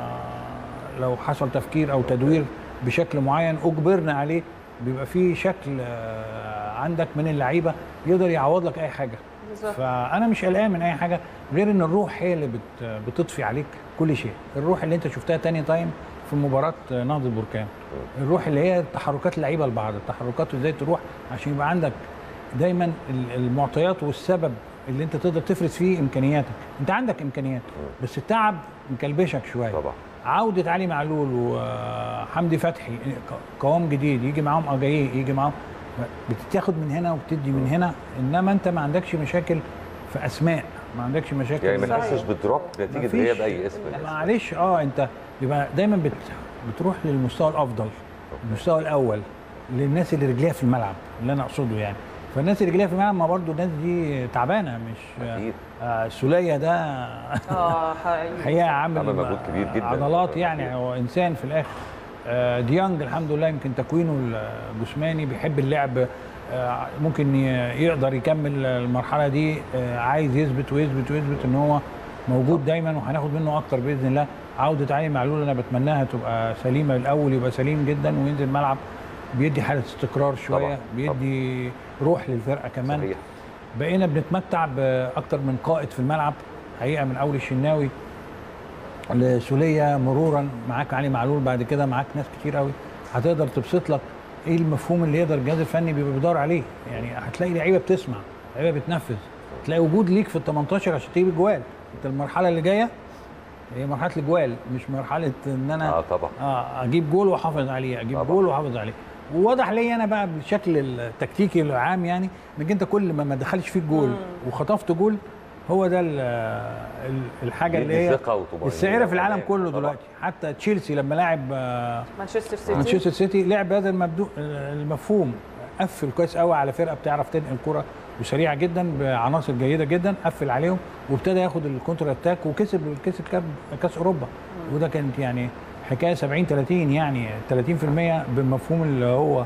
لو حصل تفكير او تدوير بشكل معين اجبرنا عليه بيبقى في شكل آه، عندك من اللعيبه يقدر يعوض لك اي حاجه بالظبط. فانا مش قلقان من اي حاجه غير ان الروح هي اللي بت بتطفي عليك كل شيء الروح اللي انت شفتها تاني تايم في مباراه نهضه البركان الروح اللي هي تحركات اللعيبه لبعض التحركات ازاي تروح عشان يبقى عندك دايما ال- المعطيات والسبب اللي انت تقدر تفرز فيه امكانياتك انت عندك امكانيات بس التعب مكلبشك شويه طبعا عودة علي معلول وحمدي فتحي ق- قوام جديد يجي معاهم اجاييه يجي معاهم بتاخد من هنا وبتدي من هنا انما انت ما عندكش مشاكل في اسماء ما عندكش مشاكل يعني ما في- تحسش بدروب نتيجه مفيش. غياب اي اسم من الأسماء. معلش اه انت يبقى دايما بت بتروح للمستوى الافضل المستوى الاول للناس اللي رجليها في الملعب اللي انا اقصده يعني فالناس اللي رجليها في الملعب ما برضو الناس دي تعبانه مش أكيد. آه السوليه ده اه حقيقي حقيقه عامل عمل مجهود كبير جدا. عضلات يعني هو انسان في الاخر آه، ديانج الحمد لله يمكن تكوينه الجسماني بيحب اللعب آه، ممكن ي- يقدر يكمل المرحله دي آه، عايز يثبت ويثبت ويثبت ان هو موجود دايما وهناخد منه اكتر باذن الله عوده علي معلول انا بتمناها تبقى سليمه الاول يبقى سليم جدا وينزل الملعب بيدي حاله استقرار شويه طبعاً، بيدي روح للفرقه كمان صحيح بقينا بنتمتع باكتر من قائد في الملعب حقيقه من اول الشناوي لسوليه مرورا معاك علي معلول بعد كده معاك ناس كتير قوي هتقدر تبسط لك ايه المفهوم اللي يقدر الجهاز الفني بيبقى بيدور عليه يعني هتلاقي لعيبه بتسمع لعيبه بتنفذ تلاقي وجود ليك في ال 18 عشان تجيب الجوال انت المرحله اللي جايه هي مرحله الجوال مش مرحله ان انا اه طبعا اه اجيب جول واحافظ عليه اجيب طبعا. جول واحافظ عليه وواضح لي انا بقى بالشكل التكتيكي العام يعني انك انت كل ما ما دخلش فيك جول وخطفت جول هو ده ال- ال- الحاجه اللي بيدي هي ثقة وطمأنينة السعيره في العالم وأمان. كله طبعا. دلوقتي حتى تشيلسي لما لاعب آه، مانشستر سيتي مانشستر سيتي لعب هذا المبدو المفهوم قفل كويس قوي على فرقه بتعرف تنقل كرة وسريعه جدا بعناصر جيده جدا قفل عليهم وابتدى ياخد الكونتر اتاك وكسب كسب كاب كاس اوروبا وده كانت يعني حكايه 70 30 يعني 30% بالمفهوم اللي هو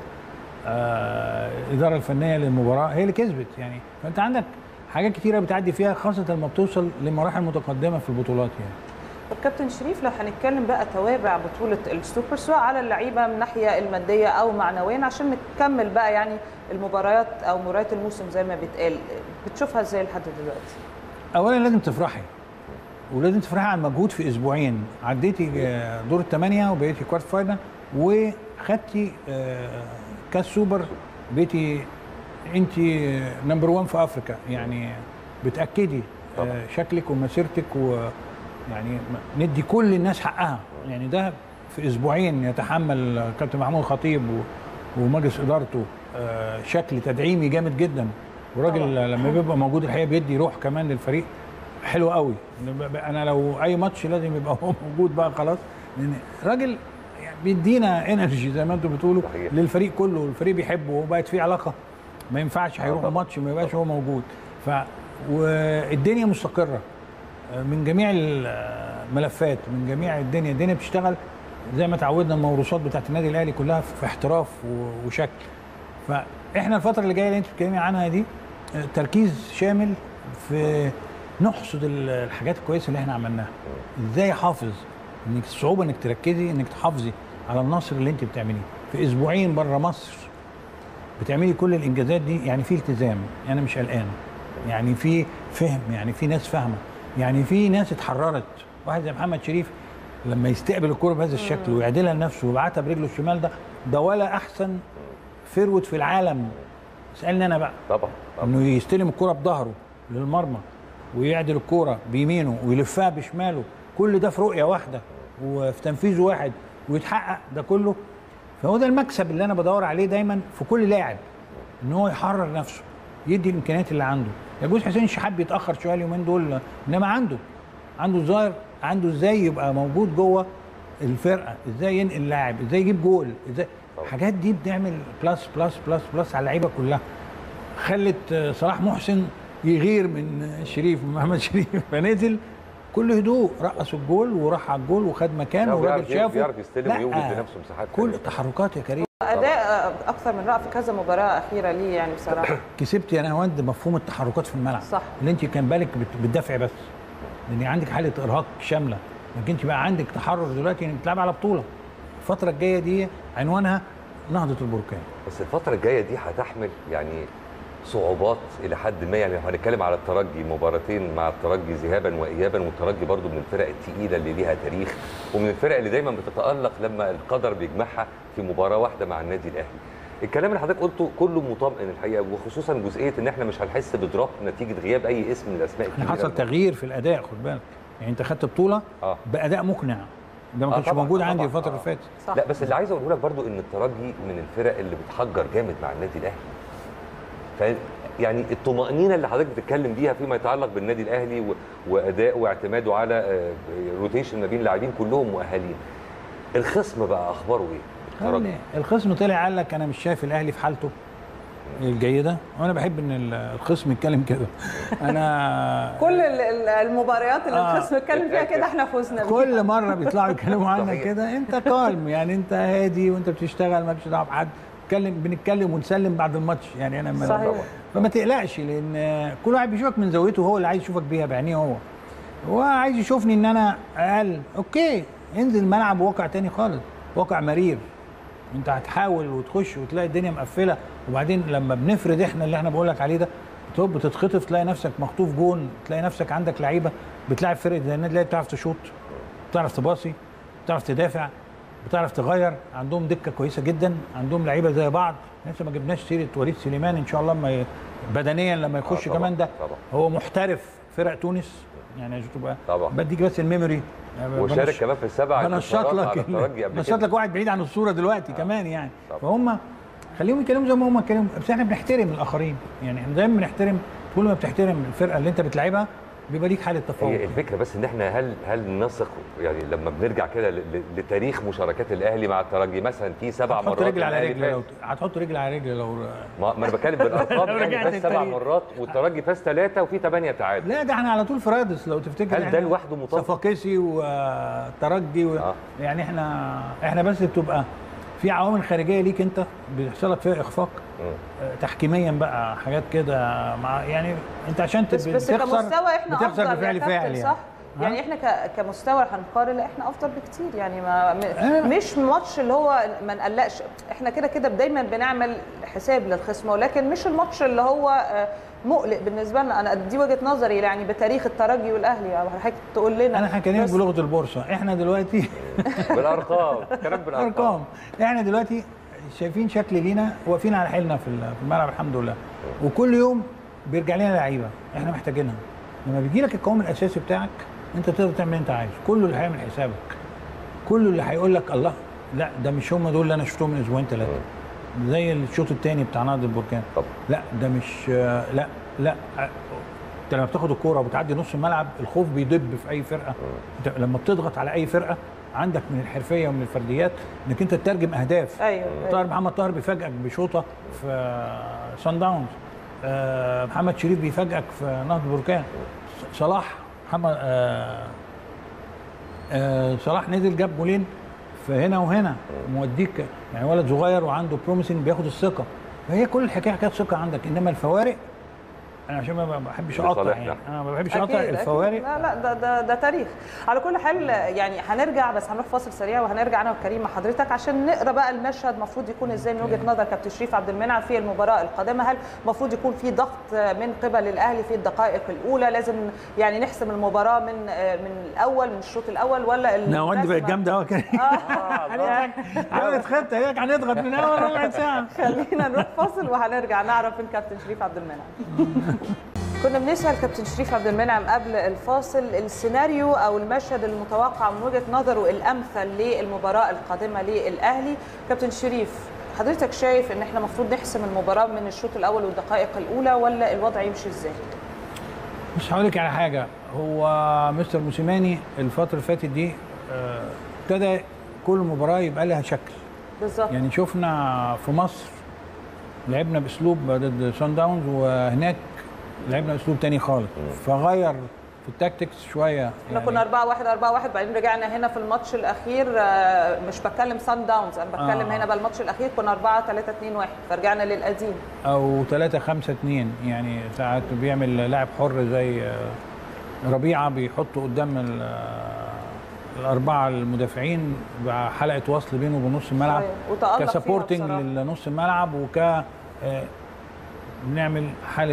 آه الاداره الفنيه للمباراه هي اللي كسبت يعني فانت عندك حاجات كتيره بتعدي فيها خاصه لما بتوصل لمراحل متقدمه في البطولات يعني طب كابتن شريف لو هنتكلم بقى توابع بطولة السوبر سواء على اللعيبة من الناحية المادية أو معنويا عشان نكمل بقى يعني المباريات أو مباريات الموسم زي ما بيتقال بتشوفها ازاي لحد دلوقتي؟ اولا لازم تفرحي ولازم تفرحي على المجهود في اسبوعين عديتي آه، دور الثمانيه وبقيتي كوارت فاينل وخدتي آه، كاس سوبر بقيتي انت نمبر 1 في افريكا يعني بتاكدي آه، شكلك ومسيرتك ويعني م- ندي كل الناس حقها يعني ده في اسبوعين يتحمل كابتن محمود خطيب و- ومجلس ادارته آه، شكل تدعيمي جامد جدا وراجل طبعاً. لما بيبقى موجود الحقيقه بيدي روح كمان للفريق حلو قوي انا لو اي ماتش لازم يبقى هو موجود بقى خلاص لان راجل يعني بيدينا انرجي زي ما انتم بتقولوا صحيح. للفريق كله والفريق بيحبه وبقت في علاقه ما ينفعش هيروحوا طبعا. ماتش ما يبقاش هو موجود ف والدنيا مستقره من جميع الملفات من جميع الدنيا الدنيا بتشتغل زي ما تعودنا الموروثات بتاعت النادي الاهلي كلها في احتراف و- وشكل فاحنا الفتره اللي جايه اللي انت بتتكلمي عنها دي آه، تركيز شامل في نحصد ال- الحاجات الكويسه اللي احنا عملناها ازاي احافظ انك الصعوبه انك تركزي انك تحافظي على النصر اللي انت بتعمليه في اسبوعين بره مصر بتعملي كل الانجازات دي يعني في التزام انا مش قلقان يعني في فهم يعني في ناس فاهمه يعني في ناس اتحررت واحد زي محمد شريف لما يستقبل الكوره بهذا الشكل ويعدلها لنفسه ويبعتها برجله الشمال ده ده ولا احسن فيرود في العالم اسالني انا بقى طبعا طبعا انه يستلم الكوره بظهره للمرمى ويعدل الكوره بيمينه ويلفها بشماله كل ده في رؤيه واحده وفي تنفيذ واحد ويتحقق ده كله فهو ده المكسب اللي انا بدور عليه دايما في كل لاعب ان هو يحرر نفسه يدي الامكانيات اللي عنده يجوز حسين الشحات بيتاخر شويه اليومين دول انما عنده عنده الظاهر عنده ازاي يبقى موجود جوه الفرقه ازاي ينقل لاعب ازاي يجيب جول ازاي الحاجات دي بنعمل بلس بلس بلس بلس على اللعيبه كلها خلت آه، صلاح محسن يغير من آه، شريف من محمد شريف فنزل كل هدوء رقص الجول وراح على الجول وخد مكانه لا، والراجل بيعرف- شافه بيعرف يستلم لا، ويوجد لنفسه مساحات كل حلوة. التحركات يا كريم اداء اكثر من رائع في كذا مباراه اخيره ليه يعني بصراحه كسبت يا نهاوند مفهوم التحركات في الملعب صح. اللي انت كان بالك بت- بتدافعي بس لان عندك حاله ارهاق شامله لكن انت بقى عندك تحرر دلوقتي انك بتلعب على بطوله الفتره الجايه دي عنوانها نهضه البركان بس الفترة الجاية دي هتحمل يعني صعوبات إلى حد ما يعني لو هنتكلم على الترجي مباراتين مع الترجي ذهابا وإيابا والترجي برضو من الفرق التقيلة اللي ليها تاريخ ومن الفرق اللي دايما بتتألق لما القدر بيجمعها في مباراة واحدة مع النادي الأهلي. الكلام اللي حضرتك قلته كله مطمئن الحقيقة وخصوصا جزئية إن إحنا مش هنحس بدروب نتيجة غياب أي اسم من الأسماء احنا الكبيرة حصل تغيير في الاداء خد بالك يعني انت خدت بطوله آه. باداء مقنع ده ما آه كانش طبعاً، موجود آه عندي طبعاً، الفتره اللي آه. فاتت صح لا بس اللي عايز اقوله لك برضو ان الترجي من الفرق اللي بتحجر جامد مع النادي الاهلي ف يعني الطمانينه اللي حضرتك بتتكلم بيها فيما يتعلق بالنادي الاهلي و... واداء واعتماده على آه، روتيشن ما بين لاعبين كلهم مؤهلين الخصم بقى اخباره ايه الترجي يعني الخصم طلع قال لك انا مش شايف الاهلي في حالته الجيده وانا بحب ان ال- الخصم يتكلم كده انا كل ال- ال- المباريات اللي آه. الخصم اتكلم فيها كده احنا فزنا بيها. كل مره بيطلعوا يتكلموا عنك صحيح. كده انت كالم يعني انت هادي وانت بتشتغل مالكش دعوه بحد اتكلم بنتكلم ونسلم بعد الماتش يعني انا ما صحيح. فما تقلقش لان كل واحد بيشوفك من زاويته هو اللي عايز يشوفك بيها بعينيه هو هو عايز يشوفني ان انا اقل اوكي انزل الملعب واقع تاني خالص واقع مرير انت هتحاول وتخش وتلاقي الدنيا مقفله وبعدين لما بنفرد احنا اللي احنا بقول لك عليه ده بتبقى بتتخطف تلاقي نفسك مخطوف جون تلاقي نفسك عندك لعيبه بتلاعب فرقه زي النادي الاهلي بتعرف تشوط بتعرف تباصي بتعرف تدافع بتعرف تغير عندهم دكه كويسه جدا عندهم لعيبه زي بعض لسه ما جبناش سيره وليد سليمان ان شاء الله لما ي... بدنيا لما يخش طبعاً، كمان ده طبعاً. هو محترف فرق تونس يعني عشان تبقى طبعاً. بديك بس الميموري وشارك بنش- كمان في السبع بنشط انتصارات على لك الترجي قبل بنشط كده لك واحد بعيد عن الصوره دلوقتي كمان يعني طبعا. فهم خليهم يتكلموا زي ما هم اتكلموا بس احنا بنحترم الاخرين يعني احنا دايما بنحترم كل ما بتحترم الفرقه اللي انت بتلعبها بيبقى ليك حاله تفوق هي الفكره بس ان احنا هل هل نثق يعني لما بنرجع كده ل- ل- لتاريخ مشاركات الاهلي مع الترجي مثلا في سبع هتحط مرات رجل على الأهلي رجل فاز. لو هتحط رجل على رجل لو ما ما انا بتكلم بالارقام لو يعني رجعت فاز سبع التاريخ. مرات والترجي فاز ثلاثه وفي ثمانيه تعادل لا ده احنا على طول في رادس لو تفتكر هل ده احنا لوحده مطابق؟ صفاقسي وترجي و... آه. يعني احنا احنا بس بتبقى في عوامل خارجيه ليك انت بيحصل لك فيها اخفاق مم. آه، تحكيميا بقى حاجات كده مع يعني انت عشان بس تب- بس بتخسر كمستوى احنا بتخسر افضل بفعل يا فاعل كابتن يعني صح ها؟ يعني احنا ك- كمستوى هنقارن لا احنا افضل بكتير يعني ما آه. م- مش ماتش اللي هو ما نقلقش احنا كده كده دايما بنعمل حساب للخصم ولكن مش الماتش اللي هو آه، مقلق بالنسبه لنا انا دي وجهه نظري يعني بتاريخ الترجي والاهلي او حضرتك تقول لنا انا هكلمك بس- بلغه البورصه احنا دلوقتي بالارقام كلام بالارقام ارقام احنا دلوقتي شايفين شكل لينا واقفين على حيلنا في ال- في الملعب الحمد لله وكل يوم بيرجع لنا لعيبه احنا محتاجينها لما بيجي لك القوام الاساسي بتاعك انت تقدر تعمل اللي انت عايزه كله اللي هيعمل حسابك كله اللي هيقول لك الله لا ده مش هم دول اللي انا شفتهم من اسبوعين ثلاثه زي الشوط الثاني بتاع نهضه البركان طبعا. لا ده مش لا لا انت لما بتاخد الكوره وبتعدي نص الملعب الخوف بيدب في اي فرقه انت لما بتضغط على اي فرقه عندك من الحرفيه ومن الفرديات انك انت تترجم اهداف ايوه طاهر محمد طاهر بيفاجئك بشوطه في سان داونز آه، محمد شريف بيفاجئك في نهضه بركان صلاح محمد آه، آه، صلاح نزل جاب جولين في هنا وهنا موديك يعني ولد صغير وعنده بروميسنج بياخد الثقه فهي كل الحكايه حكايه ثقه عندك انما الفوارق انا عشان ما بحبش اقطع لصالحنا. يعني انا ما بحبش أكيد، اقطع أكيد. الفوارق لا لا ده, ده ده تاريخ على كل حال يعني هنرجع بس هنروح فاصل سريع وهنرجع انا وكريم مع حضرتك عشان نقرا بقى المشهد المفروض يكون ازاي من وجهه نظر كابتن شريف عبد المنعم في المباراه القادمه هل المفروض يكون في ضغط من قبل الاهلي في الدقائق الاولى لازم يعني نحسم المباراه من من الاول من الشوط الاول ولا نواند بقت جامده قوي كده عملت خطه هيك هنضغط من اول ربع ساعه خلينا نروح فاصل وهنرجع نعرف من كابتن شريف عبد المنعم كنا بنسال كابتن شريف عبد المنعم قبل الفاصل السيناريو او المشهد المتوقع من وجهه نظره الامثل للمباراه القادمه للاهلي كابتن شريف حضرتك شايف ان احنا المفروض نحسم المباراه من الشوط الاول والدقائق الاولى ولا الوضع يمشي ازاي؟ مش هقول لك على حاجه هو مستر موسيماني الفتره اللي فاتت دي آه، ابتدى كل مباراه يبقى لها شكل بالظبط يعني شفنا في مصر لعبنا باسلوب ضد سان داونز وهناك لعبنا اسلوب تاني خالص فغير في التاكتكس شويه احنا كنا 4 1 4 1 بعدين رجعنا هنا في الماتش الاخير آه، مش بتكلم سان داونز انا بتكلم آه. هنا بقى الماتش الاخير كنا 4 3 2 1 فرجعنا للقديم او 3 5 2 يعني ساعات بيعمل لاعب حر زي آه، ربيعه بيحطه قدام ال- آه، الاربعه المدافعين بحلقه وصل بينه وبين نص الملعب صحيح. وتألق فيها كسبورتنج بصراحة. لنص الملعب وك آه، بنعمل حاله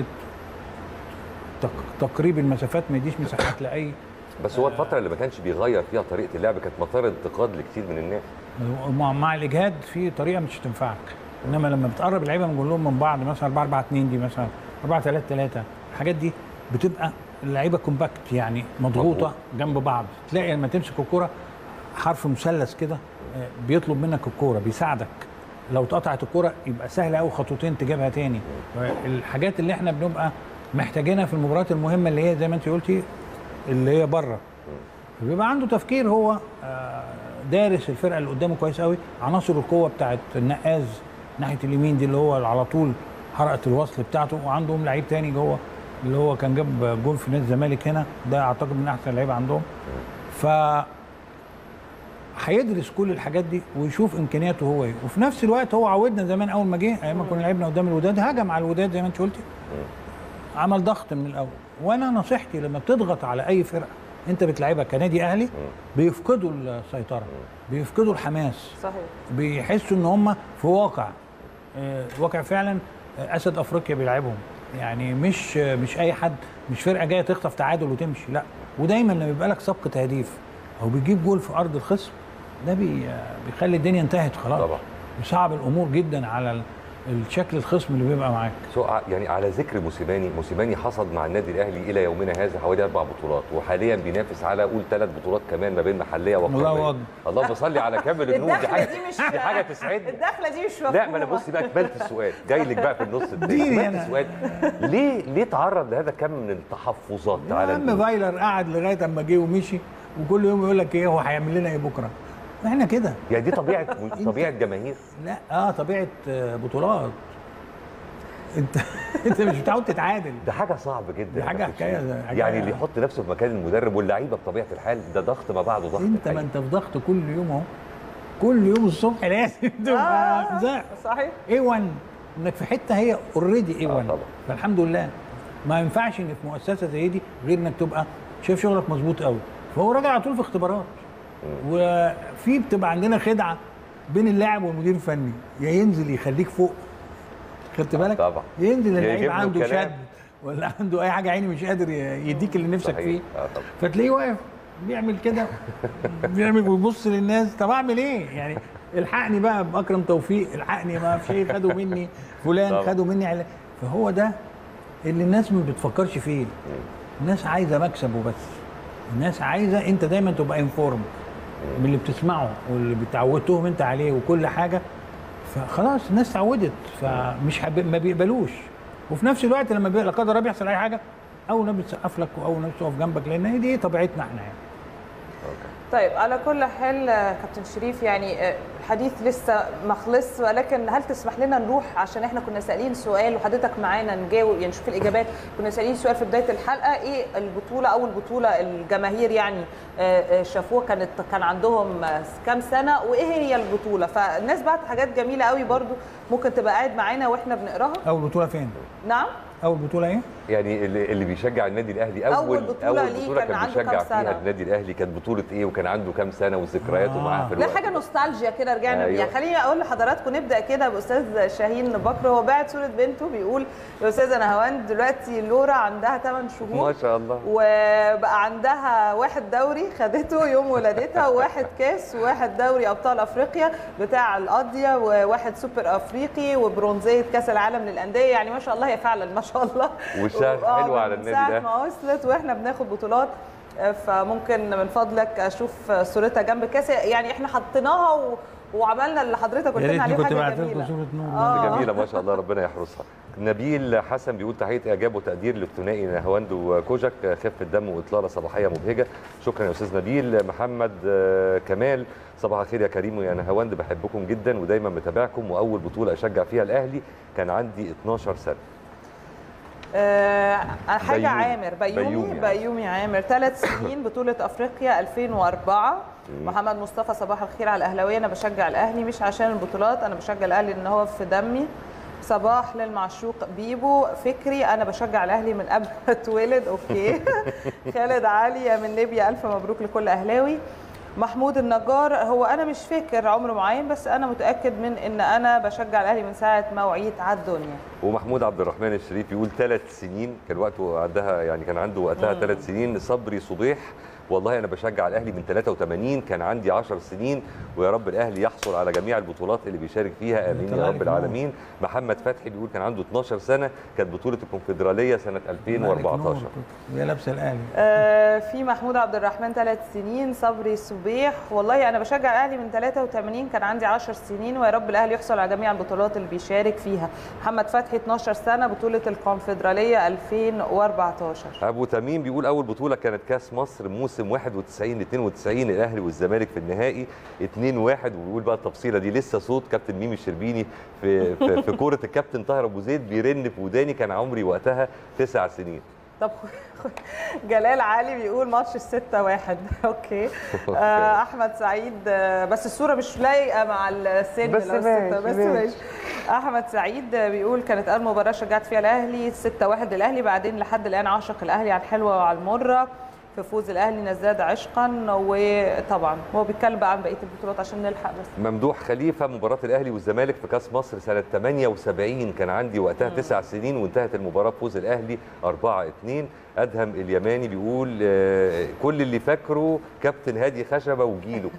تق- تقريب المسافات ما يديش مساحات لاي بس هو الفتره اللي ما كانش بيغير فيها طريقه اللعب كانت مثار انتقاد لكتير من الناس مع, مع الاجهاد في طريقه مش هتنفعك انما لما بتقرب اللعيبه من كلهم من بعض مثلا 4 4 2 دي مثلا 4 3 3 الحاجات دي بتبقى اللعيبه كومباكت يعني مضغوطه جنب بعض تلاقي لما تمسك الكوره حرف مثلث كده آه، بيطلب منك الكوره بيساعدك لو اتقطعت الكوره يبقى سهل قوي خطوتين تجيبها تاني الحاجات اللي احنا بنبقى محتاجينها في المباريات المهمه اللي هي زي ما انت قلتي اللي هي بره بيبقى عنده تفكير هو آه، دارس الفرقه اللي قدامه كويس قوي عناصر القوه بتاعت النقاز ناحيه اليمين دي اللي هو على طول حركه الوصل بتاعته وعندهم لعيب تاني جوه اللي هو كان جاب جول في نادي الزمالك هنا ده اعتقد من احسن اللعيبه عندهم ف هيدرس كل الحاجات دي ويشوف امكانياته هو ايه وفي نفس الوقت هو عودنا زمان اول ما جه ايام ما كنا لعبنا قدام الوداد هجم على الوداد زي ما انت قلتي عمل ضغط من الاول وانا نصيحتي لما بتضغط على اي فرقه انت بتلعبها كنادي اهلي بيفقدوا السيطره بيفقدوا الحماس صحيح بيحسوا ان هم في واقع آه، واقع فعلا آه، اسد افريقيا بيلعبهم يعني مش آه، مش اي حد مش فرقه جايه تخطف تعادل وتمشي لا ودايما لما يبقى لك سبق تهديف او بيجيب جول في ارض الخصم ده بي آه، بيخلي الدنيا انتهت خلاص طبعا. بيصعب الامور جدا على ال- الشكل الخصم اللي بيبقى معاك سو يعني على ذكر موسيماني موسيماني حصد مع النادي الاهلي الى يومنا هذا حوالي اربع بطولات وحاليا بينافس على قول ثلاث بطولات كمان ما بين محليه الله وقاريه أكبر. اللهم صل على كامل النور دي الدخله حاجه دي مش دي حاجه تسعدني الدخله دي مش مفهومه لا ما انا بصي بقى كملت السؤال جاي لك بقى في النص التاني اديني كملت أنا. السؤال ليه ليه تعرض لهذا كم من التحفظات يا على عم النور؟ فايلر قعد لغايه اما جه ومشي وكل يوم يقول لك ايه هو هيعمل لنا ايه بكره احنا كده يعني دي طبيعه طبيعه جماهير لا اه طبيعه آه، بطولات انت انت مش متعود تتعادل ده حاجه صعب جدا دي حاجة يا كابتن حكاية- شريف. حكاية- يعني اللي يحط نفسه في مكان المدرب واللعيبه بطبيعه الحال ده ضغط ما بعده ضغط انت ما الحقيقة. انت في ضغط كل يوم اهو كل يوم الصبح لازم تبقى آه، زي صحيح اي 1 انك في حته هي اوريدي اي آه 1 طبعا. فالحمد لله ما ينفعش ان في مؤسسه زي دي غير انك تبقى شايف شغلك مظبوط قوي فهو راجع على طول في اختبارات وفي بتبقى عندنا خدعه بين اللاعب والمدير الفني يا ينزل يخليك فوق خدت آه بالك طبعا. ينزل يا اللعيب يجيب له عنده كلام. شد ولا عنده اي حاجه عيني مش قادر ي- يديك اللي نفسك صحيح. فيه آه طبعا. فتلاقيه واقف بيعمل كده بيعمل ويبص للناس طب اعمل ايه يعني الحقني بقى باكرم توفيق الحقني ما اعرفش ايه خدوا مني فلان طبعا. خدوا مني علا فهو ده اللي الناس ما بتفكرش فيه الناس عايزه مكسب وبس الناس عايزه انت دايما تبقى انفورم من اللي بتسمعه واللي بتعودتهم انت عليه وكل حاجه فخلاص الناس اتعودت فمش حب... ما بيقبلوش وفي نفس الوقت لما بي... لا قدر الله بيحصل اي حاجه اول ناس بتسقف لك واول ناس تقف جنبك لان هي دي طبيعتنا احنا يعني طيب على كل حال آه، كابتن شريف يعني آه، الحديث لسه ما خلص ولكن هل تسمح لنا نروح عشان احنا كنا سائلين سؤال وحضرتك معانا نجاوب يعني نشوف الاجابات كنا سائلين سؤال في بدايه الحلقه ايه البطوله او البطوله الجماهير يعني آه، آه، شافوها كانت كان عندهم آه، كام سنه وايه هي البطوله فالناس بعت حاجات جميله قوي برضو ممكن تبقى قاعد معانا واحنا بنقراها اول بطوله فين نعم اول بطوله ايه يعني اللي, اللي بيشجع النادي الاهلي اول أول بطولة اول ليه بطوله كان كان عنده بيشجع كام سنة؟ فيها النادي الاهلي كانت بطوله ايه وكان عنده كام سنه وذكرياته آه. معاها في لا الوقت حاجه نوستالجيا كده رجعنا أيوة. بيها خليني اقول لحضراتكم نبدا كده باستاذ شاهين بكر هو باعت صوره بنته بيقول يا استاذه نهاوند دلوقتي لورا عندها 8 شهور ما شاء الله وبقى عندها واحد دوري خدته يوم ولادتها وواحد كاس وواحد دوري ابطال افريقيا بتاع القاضيه وواحد سوبر افريقي وبرونزيه كاس العالم للانديه يعني ما شاء الله هي فعلا ما شاء الله وشها آه، حلو من على النادي ساعة ده. ما وصلت واحنا بناخد بطولات آه، فممكن من فضلك اشوف صورتها جنب الكاس يعني احنا حطيناها و... وعملنا اللي حضرتك قلت يا لنا ريتني عليه كنت حاجه بعت لكم جميله صوره نور آه. جميله ما شاء الله ربنا يحرسها نبيل حسن بيقول تحيه اعجاب وتقدير للثنائي نهاوند وكوجك خفه دم واطلاله صباحيه مبهجه شكرا يا استاذ نبيل محمد آه، كمال صباح الخير يا كريم ويا نهاوند بحبكم جدا ودايما متابعكم واول بطوله اشجع فيها الاهلي كان عندي 12 سنه آه حاجه بيومي. عامر بيومي بيومي بيومي, عامر. بيومي عامر ثلاث سنين بطوله افريقيا 2004 محمد مصطفى صباح الخير على الاهلاويه انا بشجع الاهلي مش عشان البطولات انا بشجع الاهلي ان هو في دمي صباح للمعشوق بيبو فكري انا بشجع الاهلي من قبل ما اتولد اوكي خالد علي من ليبيا الف مبروك لكل اهلاوي محمود النجار هو انا مش فاكر عمر معين بس انا متاكد من ان انا بشجع الاهلي من ساعه ما وعيت على الدنيا ومحمود عبد الرحمن الشريف يقول ثلاث سنين كان وقته عندها يعني كان عنده وقتها ثلاث سنين صبري صبيح والله انا بشجع الاهلي من 83 كان عندي 10 سنين ويا رب الاهلي يحصل على جميع البطولات اللي بيشارك فيها امين يا الله رب عليك العالمين محمد فتحي بيقول كان عنده 12 سنه كانت بطوله الكونفدراليه سنه 2014 وهي لابسه الاهلي آه، في محمود عبد الرحمن ثلاث سنين صبري صبيح والله انا بشجع الاهلي من 83 كان عندي 10 سنين ويا رب الاهلي يحصل على جميع البطولات اللي بيشارك فيها محمد فتحي 12 سنه بطوله الكونفدراليه 2014 ابو تميم بيقول اول بطوله كانت كاس مصر موسم 91 92 الاهلي والزمالك في النهائي 2 1 وبيقول بقى التفصيله دي لسه صوت كابتن ميمي الشربيني في في, في كوره الكابتن طاهر ابو زيد بيرن في وداني كان عمري وقتها تسع سنين طب جلال علي بيقول ماتش الستة واحد اوكي آه، احمد سعيد آه، بس الصوره مش لايقه مع السن بس لو ماشي، الستة، بس ماشي. ماشي احمد سعيد بيقول كانت اول مباراه شجعت فيها الاهلي 6 1 للاهلي بعدين لحد الان عاشق الاهلي على الحلوه وعلى المره في فوز الاهلي نزداد عشقا وطبعا هو بيتكلم بقى عن بقيه البطولات عشان نلحق بس ممدوح خليفه مباراه الاهلي والزمالك في كاس مصر سنه 78 كان عندي وقتها تسع سنين وانتهت المباراه بفوز الاهلي 4 2 ادهم اليماني بيقول آه، كل اللي فاكره كابتن هادي خشبه وجيله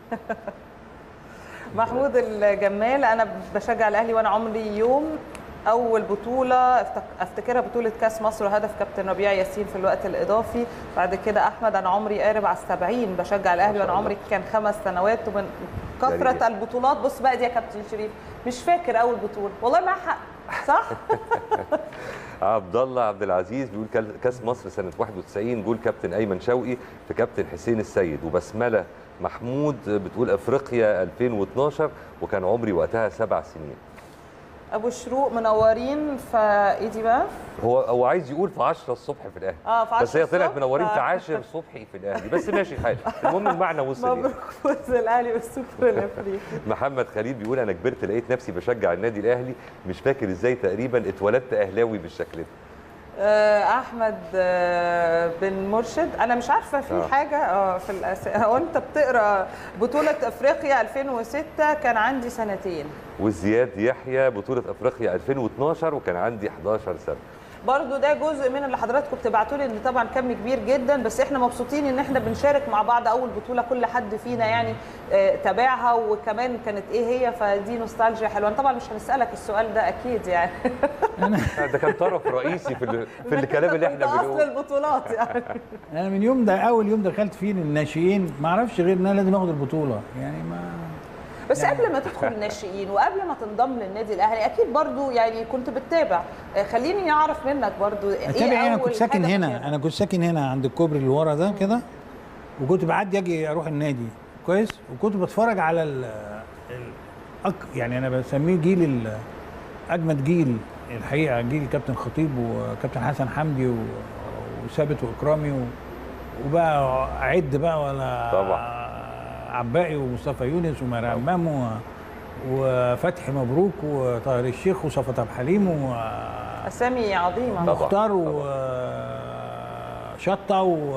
محمود الجمال انا بشجع الاهلي وانا عمري يوم اول بطوله افتك- افتكرها بطوله كاس مصر وهدف كابتن ربيع ياسين في الوقت الاضافي بعد كده احمد انا عمري قارب على السبعين بشجع الاهلي وانا عمري كان خمس سنوات ومن كثره يعني- البطولات بص بقى دي يا كابتن شريف مش فاكر اول بطوله والله معاه حق صح عبد الله عبد العزيز بيقول كال- كاس مصر سنه 91 جول كابتن ايمن شوقي في كابتن حسين السيد وبسمله محمود بتقول افريقيا 2012 وكان عمري وقتها سبع سنين ابو شروق منورين فايه دي بقى هو هو عايز يقول في 10 الصبح في الاهلي اه في 10 بس هي طلعت الصبح. منورين في ف- 10 صبحي في الاهلي بس ماشي الحال المهم المعنى وصل يعني. مبروك فوز الاهلي بالسوبر الافريقي محمد خليل بيقول انا كبرت لقيت نفسي بشجع النادي الاهلي مش فاكر ازاي تقريبا اتولدت اهلاوي بالشكل ده آه، احمد آه، بن مرشد انا مش عارفه في آه. حاجه اه في الأس... هو انت بتقرا بطوله افريقيا 2006 كان عندي سنتين وزياد يحيى بطوله افريقيا 2012 وكان عندي 11 سنه برضو ده جزء من اللي حضراتكم بتبعتوا لي ان طبعا كم كبير جدا بس احنا مبسوطين ان احنا بنشارك مع بعض اول بطوله كل حد فينا يعني آه، تابعها وكمان كانت ايه هي فدي نوستالجيا حلوه أنا طبعا مش هنسالك السؤال ده اكيد يعني ده كان طرف رئيسي في ال- في الكلام اللي احنا ده اصل بنقوله البطولات يعني انا من يوم ده اول يوم دخلت فيه للناشئين ما اعرفش غير ان انا لازم اخد البطوله يعني ما بس يعني- قبل ما تدخل الناشئين وقبل ما تنضم للنادي الاهلي اكيد برضو يعني كنت بتتابع آه، خليني اعرف منك برضو اتابع ايه انا أول كنت ساكن هدف هنا كان؟ انا كنت ساكن هنا عند الكوبري اللي ورا ده كده وكنت بعدي اجي اروح النادي كويس وكنت بتفرج على ال ال- أك يعني انا بسميه جيل ال- اجمد جيل الحقيقه جيل كابتن خطيب وكابتن حسن حمدي و- وثابت واكرامي و- وبقى عد بقى ولا طبعا. عباقي ومصطفى يونس ومرام امام و- وفتحي مبروك وطاهر الشيخ وصفت عبد الحليم و اسامي عظيمه طبعا. مختار طبعا. وشطه و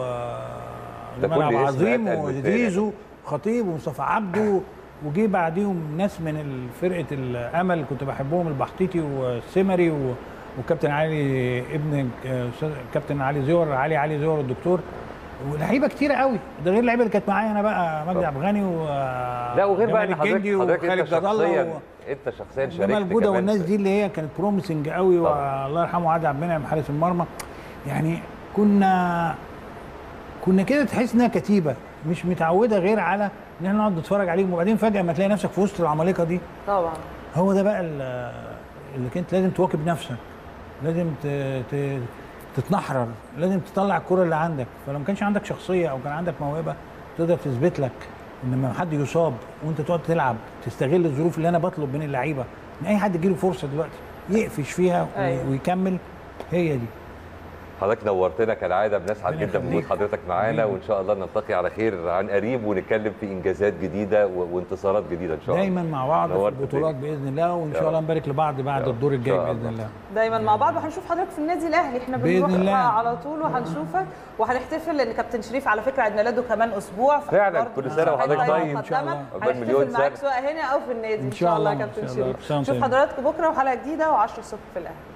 ده جمال كل عبد اسم العظيم أتقل من وزيزو خطيب ومصطفى عبده وجي بعديهم ناس من فرقه الامل اللي كنت بحبهم البحطيطي والسمري و... وكابتن علي ابن كابتن علي زور علي علي زور الدكتور ولعيبه كتيره قوي ده غير اللعيبه اللي كانت معايا انا بقى مجدي عبد الغني و لا وغير بقى ان جمال الجندي حضرتك حضرتك وخالد انت جد الله شخصيا و... انت شخصيا شاركت جمال جوده كمان والناس في- دي اللي هي كانت بروميسنج قوي طبعا. والله يرحمه عادل عبد المنعم حارس المرمى يعني كنا كنا كده تحس انها كتيبه مش متعوده غير على ان احنا نقعد نتفرج عليهم وبعدين فجاه ما تلاقي نفسك في وسط العمالقه دي طبعا هو ده بقى ال- اللي كنت لازم تواكب نفسك لازم ت- ت- تتنحرر لازم تطلع الكرة اللي عندك فلو ما كانش عندك شخصية أو كان عندك موهبة تقدر تثبت لك إن لما حد يصاب وأنت تقعد تلعب تستغل الظروف اللي أنا بطلب من اللعيبة إن أي حد يجيله فرصة دلوقتي يقفش فيها وي- أيوة. ويكمل هي دي حضرتك نورتنا كالعاده بنسعد ربنا جدا بوجود يخليك. حضرتك معانا حبيبي. وان شاء الله نلتقي على خير عن قريب ونتكلم في انجازات جديده و- وانتصارات جديده ان شاء الله دايما مع بعض في نورت البطولات الدنيا. بإذن الله وإن يا شاء الله رب. نبارك لبعض بعد يا رب. الدور إن الجاي شاء بإذن الله. الله دايما مع بعض وهنشوف حضرتك في النادي الاهلي احنا بإذن بنروح الله. بقى على طول وهنشوفك وهنحتفل لان كابتن شريف على فكره عيد ميلاده كمان اسبوع فعلا، فبرضه كل سنة وحضرتك حاجة طيب. إن شاء الله. مقدمة. عقبال مليون هنحتفل معاك سنة. سواء هنا او في النادي إن ان شاء شاء الله الله، كابتن إن شاء الله. شريف سلام نشوف طيب. حضراتكم بكره وحلقه جديده و10 الصبح في الاهلي